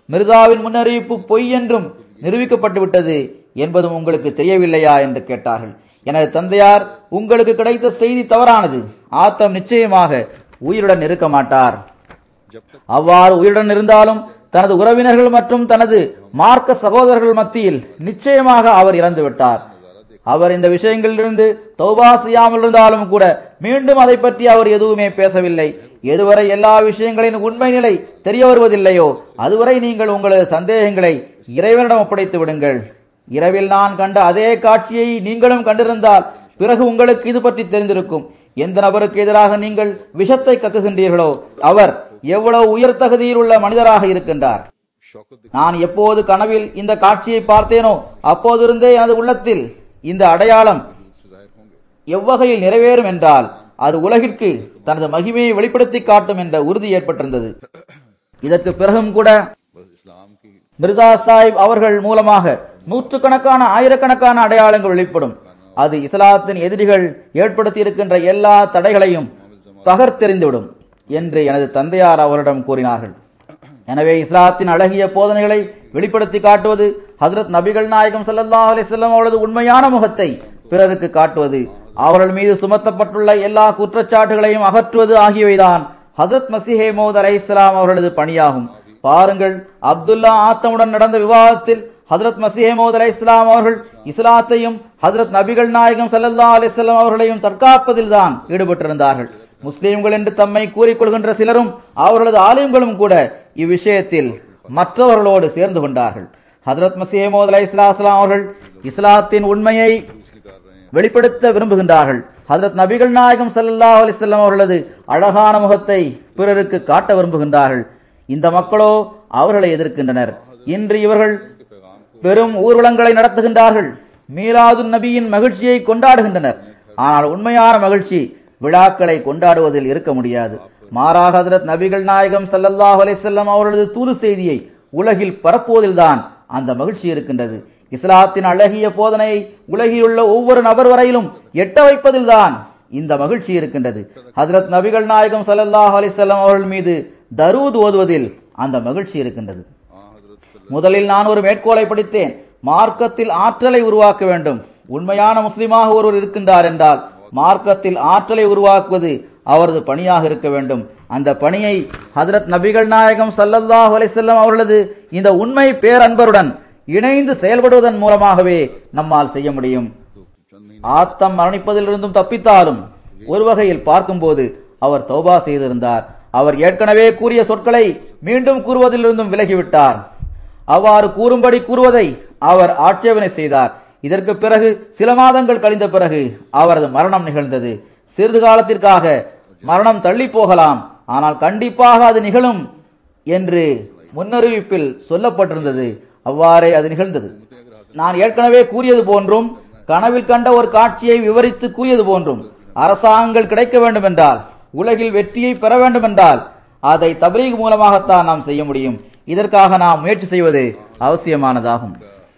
B: மிர்தாவின் முன்னறிவிப்பு பொய் என்றும் நிரூபிக்கப்பட்டு விட்டது என்பதும் உங்களுக்கு தெரியவில்லையா என்று கேட்டார்கள் எனது தந்தையார் உங்களுக்கு கிடைத்த செய்தி தவறானது ஆத்தம் நிச்சயமாக உயிருடன் இருக்க மாட்டார்
A: जब तक
B: அவ்வாறு உயிருடன் இருந்தாலும் தனது உறவினர்கள் மற்றும் தனது மார்க்க சகோதரர்கள் மத்தியில் நிச்சயமாக அவர் இறந்து விட்டார் அவர் இந்த விஷயங்களிலிருந்து தௌபா செய்யாமல் இருந்தாலும் கூட மீண்டும் அதை பற்றி அவர் எதுவுமே பேசவில்லை எதுவரை எல்லா விஷயங்களின் உண்மை நிலை தெரிய வருவதில்லையோ அதுவரை நீங்கள் உங்களது சந்தேகங்களை இறைவனிடம் ஒப்படைத்து விடுங்கள் இரவில் நான் கண்ட அதே காட்சியை நீங்களும் கண்டிருந்தால் பிறகு உங்களுக்கு இது பற்றி தெரிந்திருக்கும் எந்த நபருக்கு எதிராக நீங்கள் விஷத்தை கக்குகின்றீர்களோ அவர் எவ்வளவு உயர் தகுதியில் உள்ள மனிதராக இருக்கின்றார்
A: शौकत
B: நான் எப்போது கனவில் இந்த காட்சியை பார்த்தேனோ அப்போதிருந்தே எனது உள்ளத்தில் இந்த அடையாளம்
A: से जाहिर होंगे
B: எவ்வகையில் நிறைவேறும் என்றால் அது உலகிற்கு தனது மகிமையை வெளிப்படுத்தி காட்டும் என்ற உறுதி ஏற்பட்டிருந்தது இதற்கு பிறகும் கூட
A: बस इस्लाम की
B: மிர்சா சாஹிப் அவர்கள் மூலமாக நூற்றுக்கணக்கான ஆயிரக்கணக்கான அடையாளங்கள் வெளிப்படும் அது இஸ்லாத்தின் எதிரிகள் ஏற்படுத்தி இருக்கின்ற எல்லா தடைகளையும் தகர்த்தெறிந்துவிடும் என்று எனது தந்தையார் அவரிடம் கூறினார்கள் எனவே இஸ்லாத்தின் அழகிய போதனைகளை வெளிப்படுத்தி காட்டுவது ஹஜ்ரத் நபிகள் நாயகம் ஸல்லல்லாஹு அலைஹி வஸல்லம் அவரது உண்மையான முகத்தை பிறருக்கு காட்டுவது அவர்கள் மீது சுமத்தப்பட்டுள்ள எல்லா குற்றச்சாட்டுகளையும் அகற்றுவது ஆகியவைதான் ஹஜ்ரத் மசிஹே மோத் அலைஹிஸ்ஸலாம் அவர்களது பணியாகும் பாருங்கள் அப்துல்லா ஆத்தமுடன் நடந்த விவாதத்தில் ஹஜ்ரத் மசீஹ் மோத் அலை இஸ்லாம் அவர்கள் இஸ்லாத்தையும் ஹஜ்ரத் நபிகள் நாயகம் ஸல்லல்லாஹு அலைஹி வஸல்லம் அவர்களையும் தற்காப்பதில் தான் ஈடுபட்டிருந்தார்கள் முஸ்லிம்கள் என்று தம்மை கூறிக்கொள்கின்ற சிலரும் அவர்களது ஆலயங்களும் கூட இவ்விஷயத்தில் மற்றவர்களோடு சேர்ந்து கொண்டார்கள் ஹஜ்ரத் மசீஹ் மோத் அலை இஸ்லாம் அவர்கள் இஸ்லாத்தின் உண்மையை வெளிப்படுத்த விரும்புகின்றார்கள் ஹஜ்ரத் நபிகள் நாயகம் ஸல்லல்லாஹு அலைஹி வஸல்லம் அவர்களது அழகான முகத்தை பிறருக்கு காட்ட விரும்புகின்றார்கள் இந்த மக்களோ அவர்களை எதிர்க்கின்றனர் இன்று இவர்கள் பெரும் ஊர்வலங்களை நடத்துகின்றார்கள் மீலாது நபியின் மகிழ்ச்சியை கொண்டாடுகின்றனர் ஆனால் உண்மையான மகிழ்ச்சி விழாக்களை கொண்டாடுவதில் இருக்க முடியாது மாறாக ஹஜ்ரத் நபிகள் நாயகம் ஸல்லல்லாஹு அலைஹி வஸல்லம் அவர்களது தூது செய்தியை உலகில் பரப்புவதில்தான் அந்த மகிழ்ச்சி இருக்கின்றது இஸ்லாத்தின் அழகிய போதனையை உலகில் உள்ள ஒவ்வொரு நபர் வரையிலும் எட்ட வைப்பதில்தான் இந்த மகிழ்ச்சி இருக்கின்றது ஹஜ்ரத் நபிகள் நாயகம் ஸல்லல்லாஹு அலைஹி வஸல்லம் அவர்கள் மீது தரூத் ஓதுவதில் அந்த மகிழ்ச்சி இருக்கின்றது
A: हाँ हजरत सल्लल्लाहु
B: முதலில் நான் ஒரு மேற்கோளை படித்தேன் மார்க்கத்தில் ஆற்றலை உருவாக்க வேண்டும் உண்மையான முஸ்லிமாக ஒருவர் இருக்கின்றார் என்றால் மார்க்கத்தில் ஆற்றலை உருவாக்குவது அவரது பணியாக இருக்க வேண்டும் அந்த பணியை ஹஜரத் நபிகள் நாயகம் ஸல்லல்லாஹு அலைஹி வஸல்லம் அவர்களது இந்த உண்மை பேரன்பருடன் இணைந்து செயல்படுவதன் மூலமாகவே நம்மால் செய்ய முடியும்
A: चंद महीने
B: ஆத்தம் மரணிப்பதிலிருந்தும் தப்பித்தாலும் ஒரு வகையில் பார்க்கும்போது அவர் தௌபா செய்திருந்தார் அவர் ஏற்கனவே கூறிய சொற்களை மீண்டும் கூறுவதிலிருந்தும் விலகிவிட்டார் அவ்வாறு கூறும்படி கூறுவதை அவர் ஆட்சேபனை செய்தார் இதற்கு பிறகு சில மாதங்கள் கழிந்த பிறகு அவரது மரணம் நிகழ்ந்தது சிறிது காலத்திற்காக மரணம் தள்ளி போகலாம் ஆனால் கண்டிப்பாக அது நிகழும் என்று முன்னறிவிப்பில் சொல்லப்பட்டிருந்தது அவ்வாறே அது நிகழ்ந்தது நான் ஏற்கனவே கூறியது போன்றும் கனவில் கண்ட ஒரு காட்சியை விவரித்து கூறியது போன்றும் அரசாங்கங்கள் கிடைக்க வேண்டும் என்றால் உலகில் வெற்றியை பெற வேண்டும் என்றால் அதை தப்லீக் மூலமாகத்தான் நாம் செய்ய முடியும் இதற்காக நாம் முயற்சி செய்வது அவசியமானதாகும்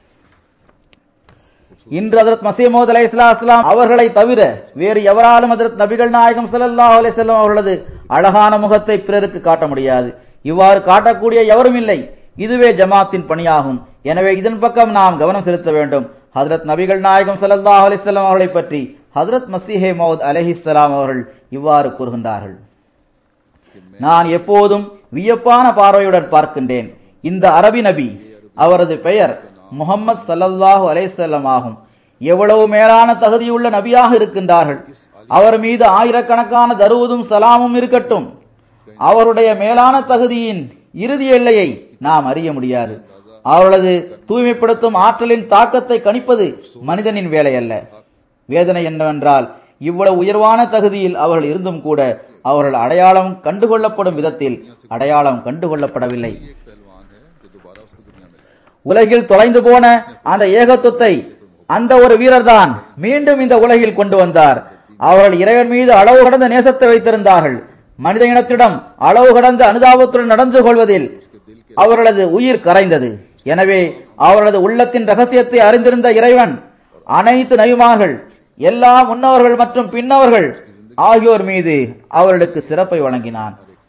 B: இன்று ஹஜரத் மசீமோத் அலை இஸ்லாம் அவர்களை தவிர வேறு எவராலும் ஹஜரத் நபிகள் நாயகம் ஸல்லல்லாஹு அலைஹி வஸல்லம் அவர்களது அழகான முகத்தை பிறருக்கு காட்ட முடியாது இவ்வாறு காட்டக்கூடிய எவரும் இல்லை இதுவே ஜமாத்தின் பணியாகும் எனவே இதன் பக்கம் நாம் கவனம் செலுத்த வேண்டும் ஹஜரத் நபிகள் நாயகம் ஸல்லல்லாஹு அலைஹி வஸல்லம் அவர்களை பற்றி ஹஜரத் மசீஹே மௌத் அலைஹிஸ்ஸலாம் அவர்கள் இவ்வாறு கூறுகின்றார்கள் நான் எப்போதும் வியப்பான பார்வையுடன் பார்க்கின்றேன் இந்த அரபி நபி அவரது பெயர் முகம்மது ஸல்லல்லாஹு அலைஹி வஸல்லம் ஆகும் எவ்வளவு மேலான தகுதியுள்ள நபியாக இருக்கின்றார்கள் அவர் மீது ஆயிரக்கணக்கான தருவதும் சலாமும் இருக்கட்டும் அவருடைய மேலான தகுதியின் இறுதி எல்லையை நாம் அறிய முடியாது அவர்களது தூய்மைப்படுத்தும் ஆற்றலின் தாக்கத்தை கணிப்பது மனிதனின் வேலை அல்ல வேதனை என்னவென்றால் இவ்வளவு உயர்வான தகுதியில் அவர்கள் இருந்தும் கூட அவர்கள் அடையாளம் கண்டுகொள்ளப்படும் விதத்தில் அடையாளம் கண்டுகொள்ளப்படவில்லை
A: एक पहलवान है जो दोबारा उसको दुनिया में लाया
B: உலகில் தொலைந்து போன அந்த ஏகத்துவத்தை அந்த ஒரு வீரர்தான் மீண்டும் இந்த உலகில் கொண்டு வந்தார் அவர்கள் இறைவன் மீது அளவு கடந்த நேசத்தை வைத்திருந்தார்கள் மனித இனத்திடம் அளவு கடந்த அனுதாபத்துடன் நடந்து கொள்வதில் அவர்களது உயிர் கரைந்தது எனவே அவர்களது உள்ளத்தின் ரகசியத்தை அறிந்திருந்த இறைவன் அனைத்து நபிமார்கள் எல்லா முன்னவர்கள் மற்றும் பின்னவர்கள் ஆகியோர் மீது அவர்களுக்கு சிறப்பை வழங்கினான்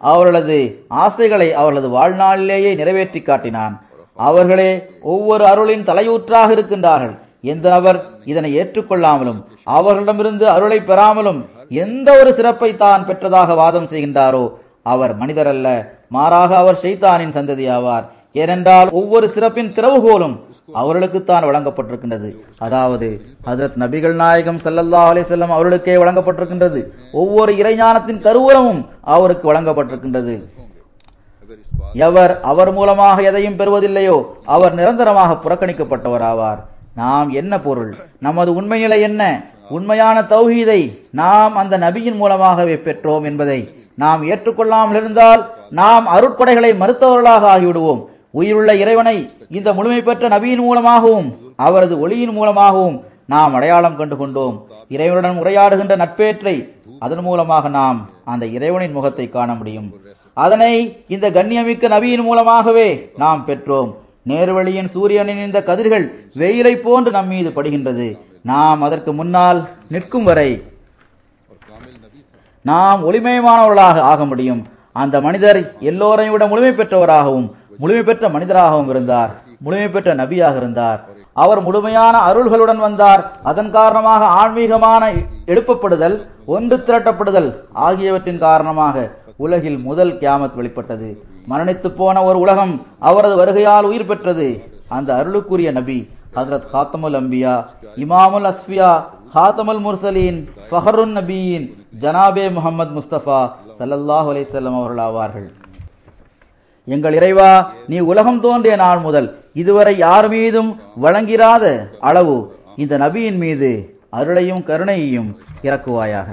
B: அவர்களது ஆசைகளை அவர்களது வாழ்நாளிலேயே நிறைவேற்றி காட்டினான் அவர்களே ஒவ்வொரு அருளின் தலையூற்றாக இருக்கின்றார்கள் எந்த நபர் இதனை ஏற்றுக்கொள்ளாமலும் அவர்களிடமிருந்து அருளை பெறாமலும் எந்த ஒரு சிறப்பை தான் பெற்றதாக வாதம் செய்கின்றாரோ அவர் மனிதர் அல்ல மாறாக அவர் ஷைத்தானின் சந்ததி ஆவார் ஏனென்றால் ஒவ்வொரு சிறப்பின் திறவுகோலும் அவர்களுக்குத்தான் வழங்கப்பட்டிருக்கின்றது அதாவது ஹஜரத் நபிகள் நாயகம் ஸல்லல்லாஹு அலைஹி வஸல்லம் அவர்களுக்கே வழங்கப்பட்டிருக்கின்றது ஒவ்வொரு இறைஞானத்தின் கருவூலமும் அவருக்கு வழங்கப்பட்டிருக்கின்றது
A: अगर इस बात
B: எவர் அவர் மூலமாக எதையும் பெறுவதில்லையோ அவர் நிரந்தரமாக புறக்கணிக்கப்பட்டவர் ஆவார் நாம் என்ன பொருள் நமது உண்மை நிலை என்ன உண்மையான தௌஹீதை நாம் அந்த நபியின் மூலமாகவே பெற்றோம் என்பதை நாம் ஏற்றுக்கொள்ளாமல் இருந்தால் நாம் அருட்கொடைகளை மறுத்தவர்களாக ஆகிவிடுவோம் உயிருள்ள இறைவனை இந்த முழுமை பெற்ற நபியின் மூலமாகவும் அவரது ஒளியின் மூலமாகவும் நாம் அடையாளம் கண்டு கொண்டோம் இறைவனுடன் உரையாடுகின்ற நட்பேற்றை அதன் மூலமாக நாம் அந்த இறைவனின் முகத்தை காண முடியும் அதனை இந்த கண்ணியமிக்க நபியின் மூலமாகவே நாம் பெற்றோம் நேர்வழியின் சூரியனின் இந்த கதிர்கள் வெயிலை போன்று நம் மீது படுகின்றது நாம் அதற்கு முன்னால் நிற்கும் வரை
A: और कामिल नबी था
B: நாம் ஒளிமயமானவர்களாக ஆக முடியும் அந்த மனிதர் எல்லோரையும் விட முழுமை பெற்றவராகவும் முழுமை பெற்ற மனிதராகவும் இருந்தார் முழுமை பெற்ற நபியாக இருந்தார் அவர் முழுமையான அருள்களுடன் வந்தார் அதன் காரணமாக ஆன்மீகமான எழுப்பப்படுதல் ஒன்று திரட்டப்படுதல் ஆகியவற்றின் காரணமாக உலகில் முதல் கியாமத் வெளிப்பட்டது மரணித்து போன ஒரு உலகம் அவரது வருகையால் உயிர் பெற்றது அந்த அருளுக்குரிய நபி ஹஜரத் காத்தமுல் அம்பியா இமாமுல் அஸ்பியா ஹாத்தமுல் முர்சலீன் ஃபஹருன் நபியின் ஜனாபே முகமது முஸ்தபா ஸல்லல்லாஹு அலைஹி வஸல்லம் அவர்கள் ஆவார்கள் எங்கள் இறைவா நீ உலகம் தோன்றிய நாள் முதல் இதுவரை யார் மீதும் வழங்கிராத அளவு இந்த நபியின் மீது அருளையும் கருணையையும் இறக்குவாயாக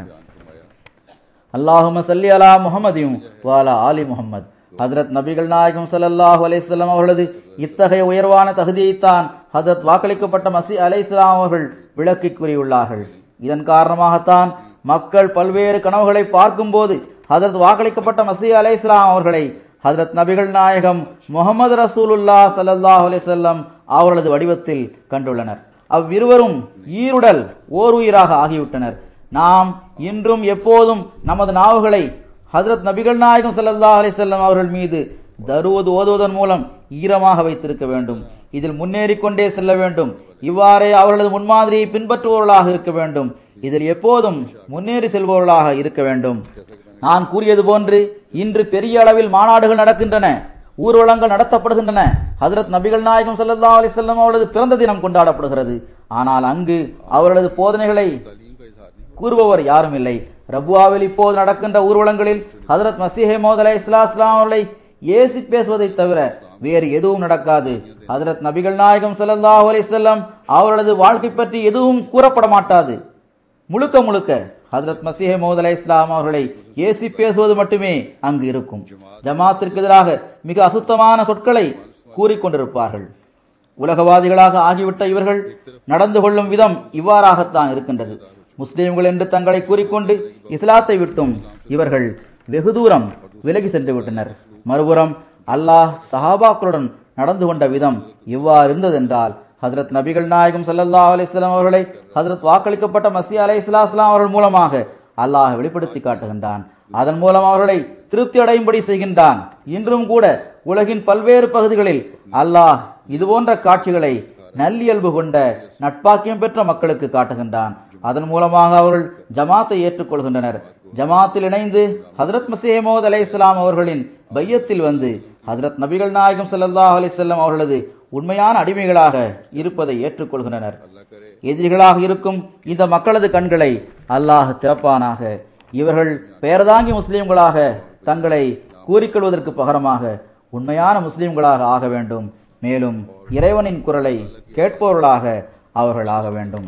B: அல்லாஹும சல்லி அலா முஹம்மதியும் வாலா ஆலி முஹம்மத் ஹஜரத் நபிகள் நாயகம் ஸல்லல்லாஹு அலைஹி வஸல்லம் அவர்களது இத்தகைய உயர்வான தகுதியைத்தான் ஹஜரத் வாக்களிக்கப்பட்ட மசி அலை அவர்கள் விளக்கி கூறியுள்ளார்கள் இதன் காரணமாகத்தான் மக்கள் பல்வேறு கனவுகளை பார்க்கும்போது ஹஜரத் வாக்களிக்கப்பட்ட மசி அலை அவர்களை ஹஜரத் நபிகள் நாயகம் முகமது ரசூலுல்லா ஸல்லல்லாஹு அலைஹி வஸல்லம் அவர்களது வடிவத்தில் கண்டுள்ளனர் அவ்விருவரும் ஈருடல் ஓர் உயிராக ஆகிவிட்டனர் நாம் இன்றும் எப்போதும் நமது நாவுகளை ஹஜரத் நபிகள் நாயகம் ஸல்லல்லாஹு அலைஹி வஸல்லம் அவர்கள் மீது தருவது ஓதுவதன் மூலம் ஈரமாக வைத்திருக்க வேண்டும் இதில் முன்னேறிக் கொண்டே செல்ல வேண்டும் இவ்வாறே அவர்களது முன்மாதிரியை பின்பற்றுபவர்களாக இருக்க வேண்டும் இதில் எப்போதும் முன்னேறி செல்பவர்களாக இருக்க வேண்டும் நான் கூறியது போன்று இன்று பெரிய அளவில் மாநாடுகள் நடக்கின்றன ஊர்வலங்கள் நடத்தப்படுகின்றன ஹஜரத் நபிகள் நாயகம் ஸல்லல்லாஹு அலைஹி வஸல்லம் அவர்களது பிறந்த தினம் கொண்டாடப்படுகிறது ஆனால் அங்கு அவர்களது போதனைகளை
A: तालीम का इजहार नहीं
B: கூறுபவர் யாரும் இல்லை ரபுவாவில் இப்போது நடக்கின்ற ஊர்வலங்களில் ஹஜரத் மசீஹே மோத் அலை இஸ்லாம் அவர்களை ஏசி பேசுவதை தவிர வேறு எதுவும் நடக்காது ஹஜரத் நபிகள் நாயகம் ஸல்லல்லாஹு அலைஹி வஸல்லம் அவர்களது வாழ்க்கை பற்றி எதுவும் கூறப்பட மாட்டாது முழுக்க முழுக்க ஹஜரத் மசீஹே மோத் அலை இஸ்லாம் அவர்களை ஏசி பேசுவது மட்டுமே அங்கு இருக்கும் ஜமாத்திற்கு எதிராக மிக அசுத்தமான சொற்களை கூறிக்கொண்டிருப்பார்கள் உலகவாதிகளாக ஆகிவிட்ட இவர்கள் நடந்து கொள்ளும் விதம் இவ்வாறாகத்தான் இருக்கின்றது முஸ்லிம்கள் என்று தங்களை கூறிக்கொண்டு இஸ்லாத்தை விட்டும் இவர்கள் வெகு தூரம் விலகி சென்று விட்டனர் மறுபுறம் அல்லாஹ் சஹாபாக்களுடன் நடந்து கொண்ட விதம் எவ்வாறு இருந்ததென்றால் ஹஜரத் நபிகள் நாயகம் ஸல்லல்லாஹு அலைஹி வஸல்லம் அவர்களை ஹஜரத் வாக்களிக்கப்பட்ட மசி அலை இஸ்லாம் அவர்கள் மூலமாக அல்லாஹ் வெளிப்படுத்தி காட்டுகின்றான் அதன் மூலம் அவர்களை திருப்தி அடையும்படி செய்கின்றான் இன்றும் கூட உலகின் பல்வேறு பகுதிகளில் அல்லாஹ் இதுபோன்ற காட்சிகளை நல்லியல்பு கொண்ட நட்பாக்கியம் பெற்ற மக்களுக்கு காட்டுகின்றான் அதன் மூலமாக அவர்கள் ஜமாத்தை ஏற்றுக்கொள்கின்றனர் ஜமாத்தில் இணைந்து ஹஜரத் மசீமோத் அலை இஸ்லாம் அவர்களின் பையத்தில் வந்து ஹஜரத் நபிகள் நாயகம் ஸல்லல்லாஹு அலைஹி வஸல்லம் அவர்களது உண்மையான அடிமைகளாக இருப்பதை ஏற்றுக்கொள்கின்றனர் எதிரிகளாக இருக்கும் இந்த மக்களது கண்களை அல்லாஹ் திறப்பானாக இவர்கள் பெயர்தாங்கி முஸ்லிம்களாக தங்களை கூறிக்கொள்வதற்கு பகரமாக உண்மையான முஸ்லிம்களாக ஆக வேண்டும் மேலும் இறைவனின் குரலை கேட்பவர்களாக அவர்கள் ஆக வேண்டும்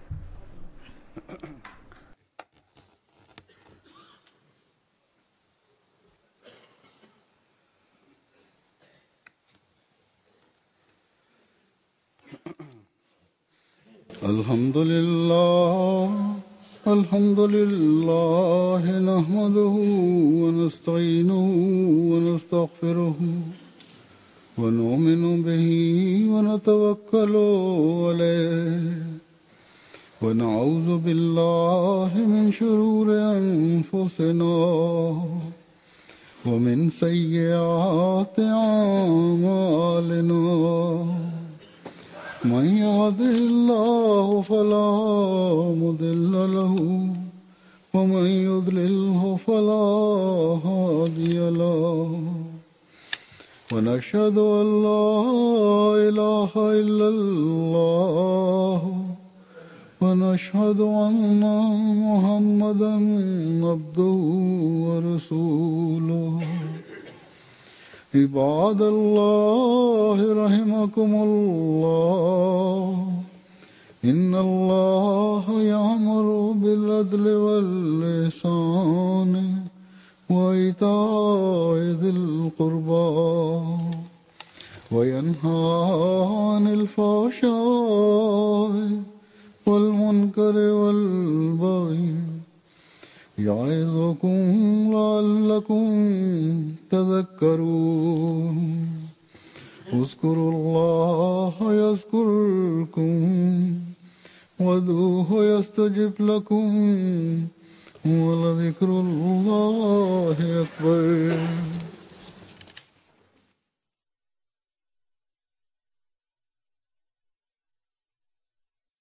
A: الحمد لله الحمد لله نحمده ونستعينه ونستغفره ونؤمن به ونتوكل عليه ونعوذ بالله من شرور أنفسنا ومن سيئات أعمالنا من يهده الله فلا مضل له ومن يضلله فلا هادي له ونشهد أن لا إله إلا الله ونشهد أن محمدا عبده ورسوله عباد الله رحمكم الله إن الله يأمر بالعدل واللسان وإيتاء ذي القربى وينهى عن الفحشاء والمنكر والبغي يعظكم لعلكم تذكرون اذكروا الله يذكركم وادعوه يستجب لكم ولذكر الله أكبر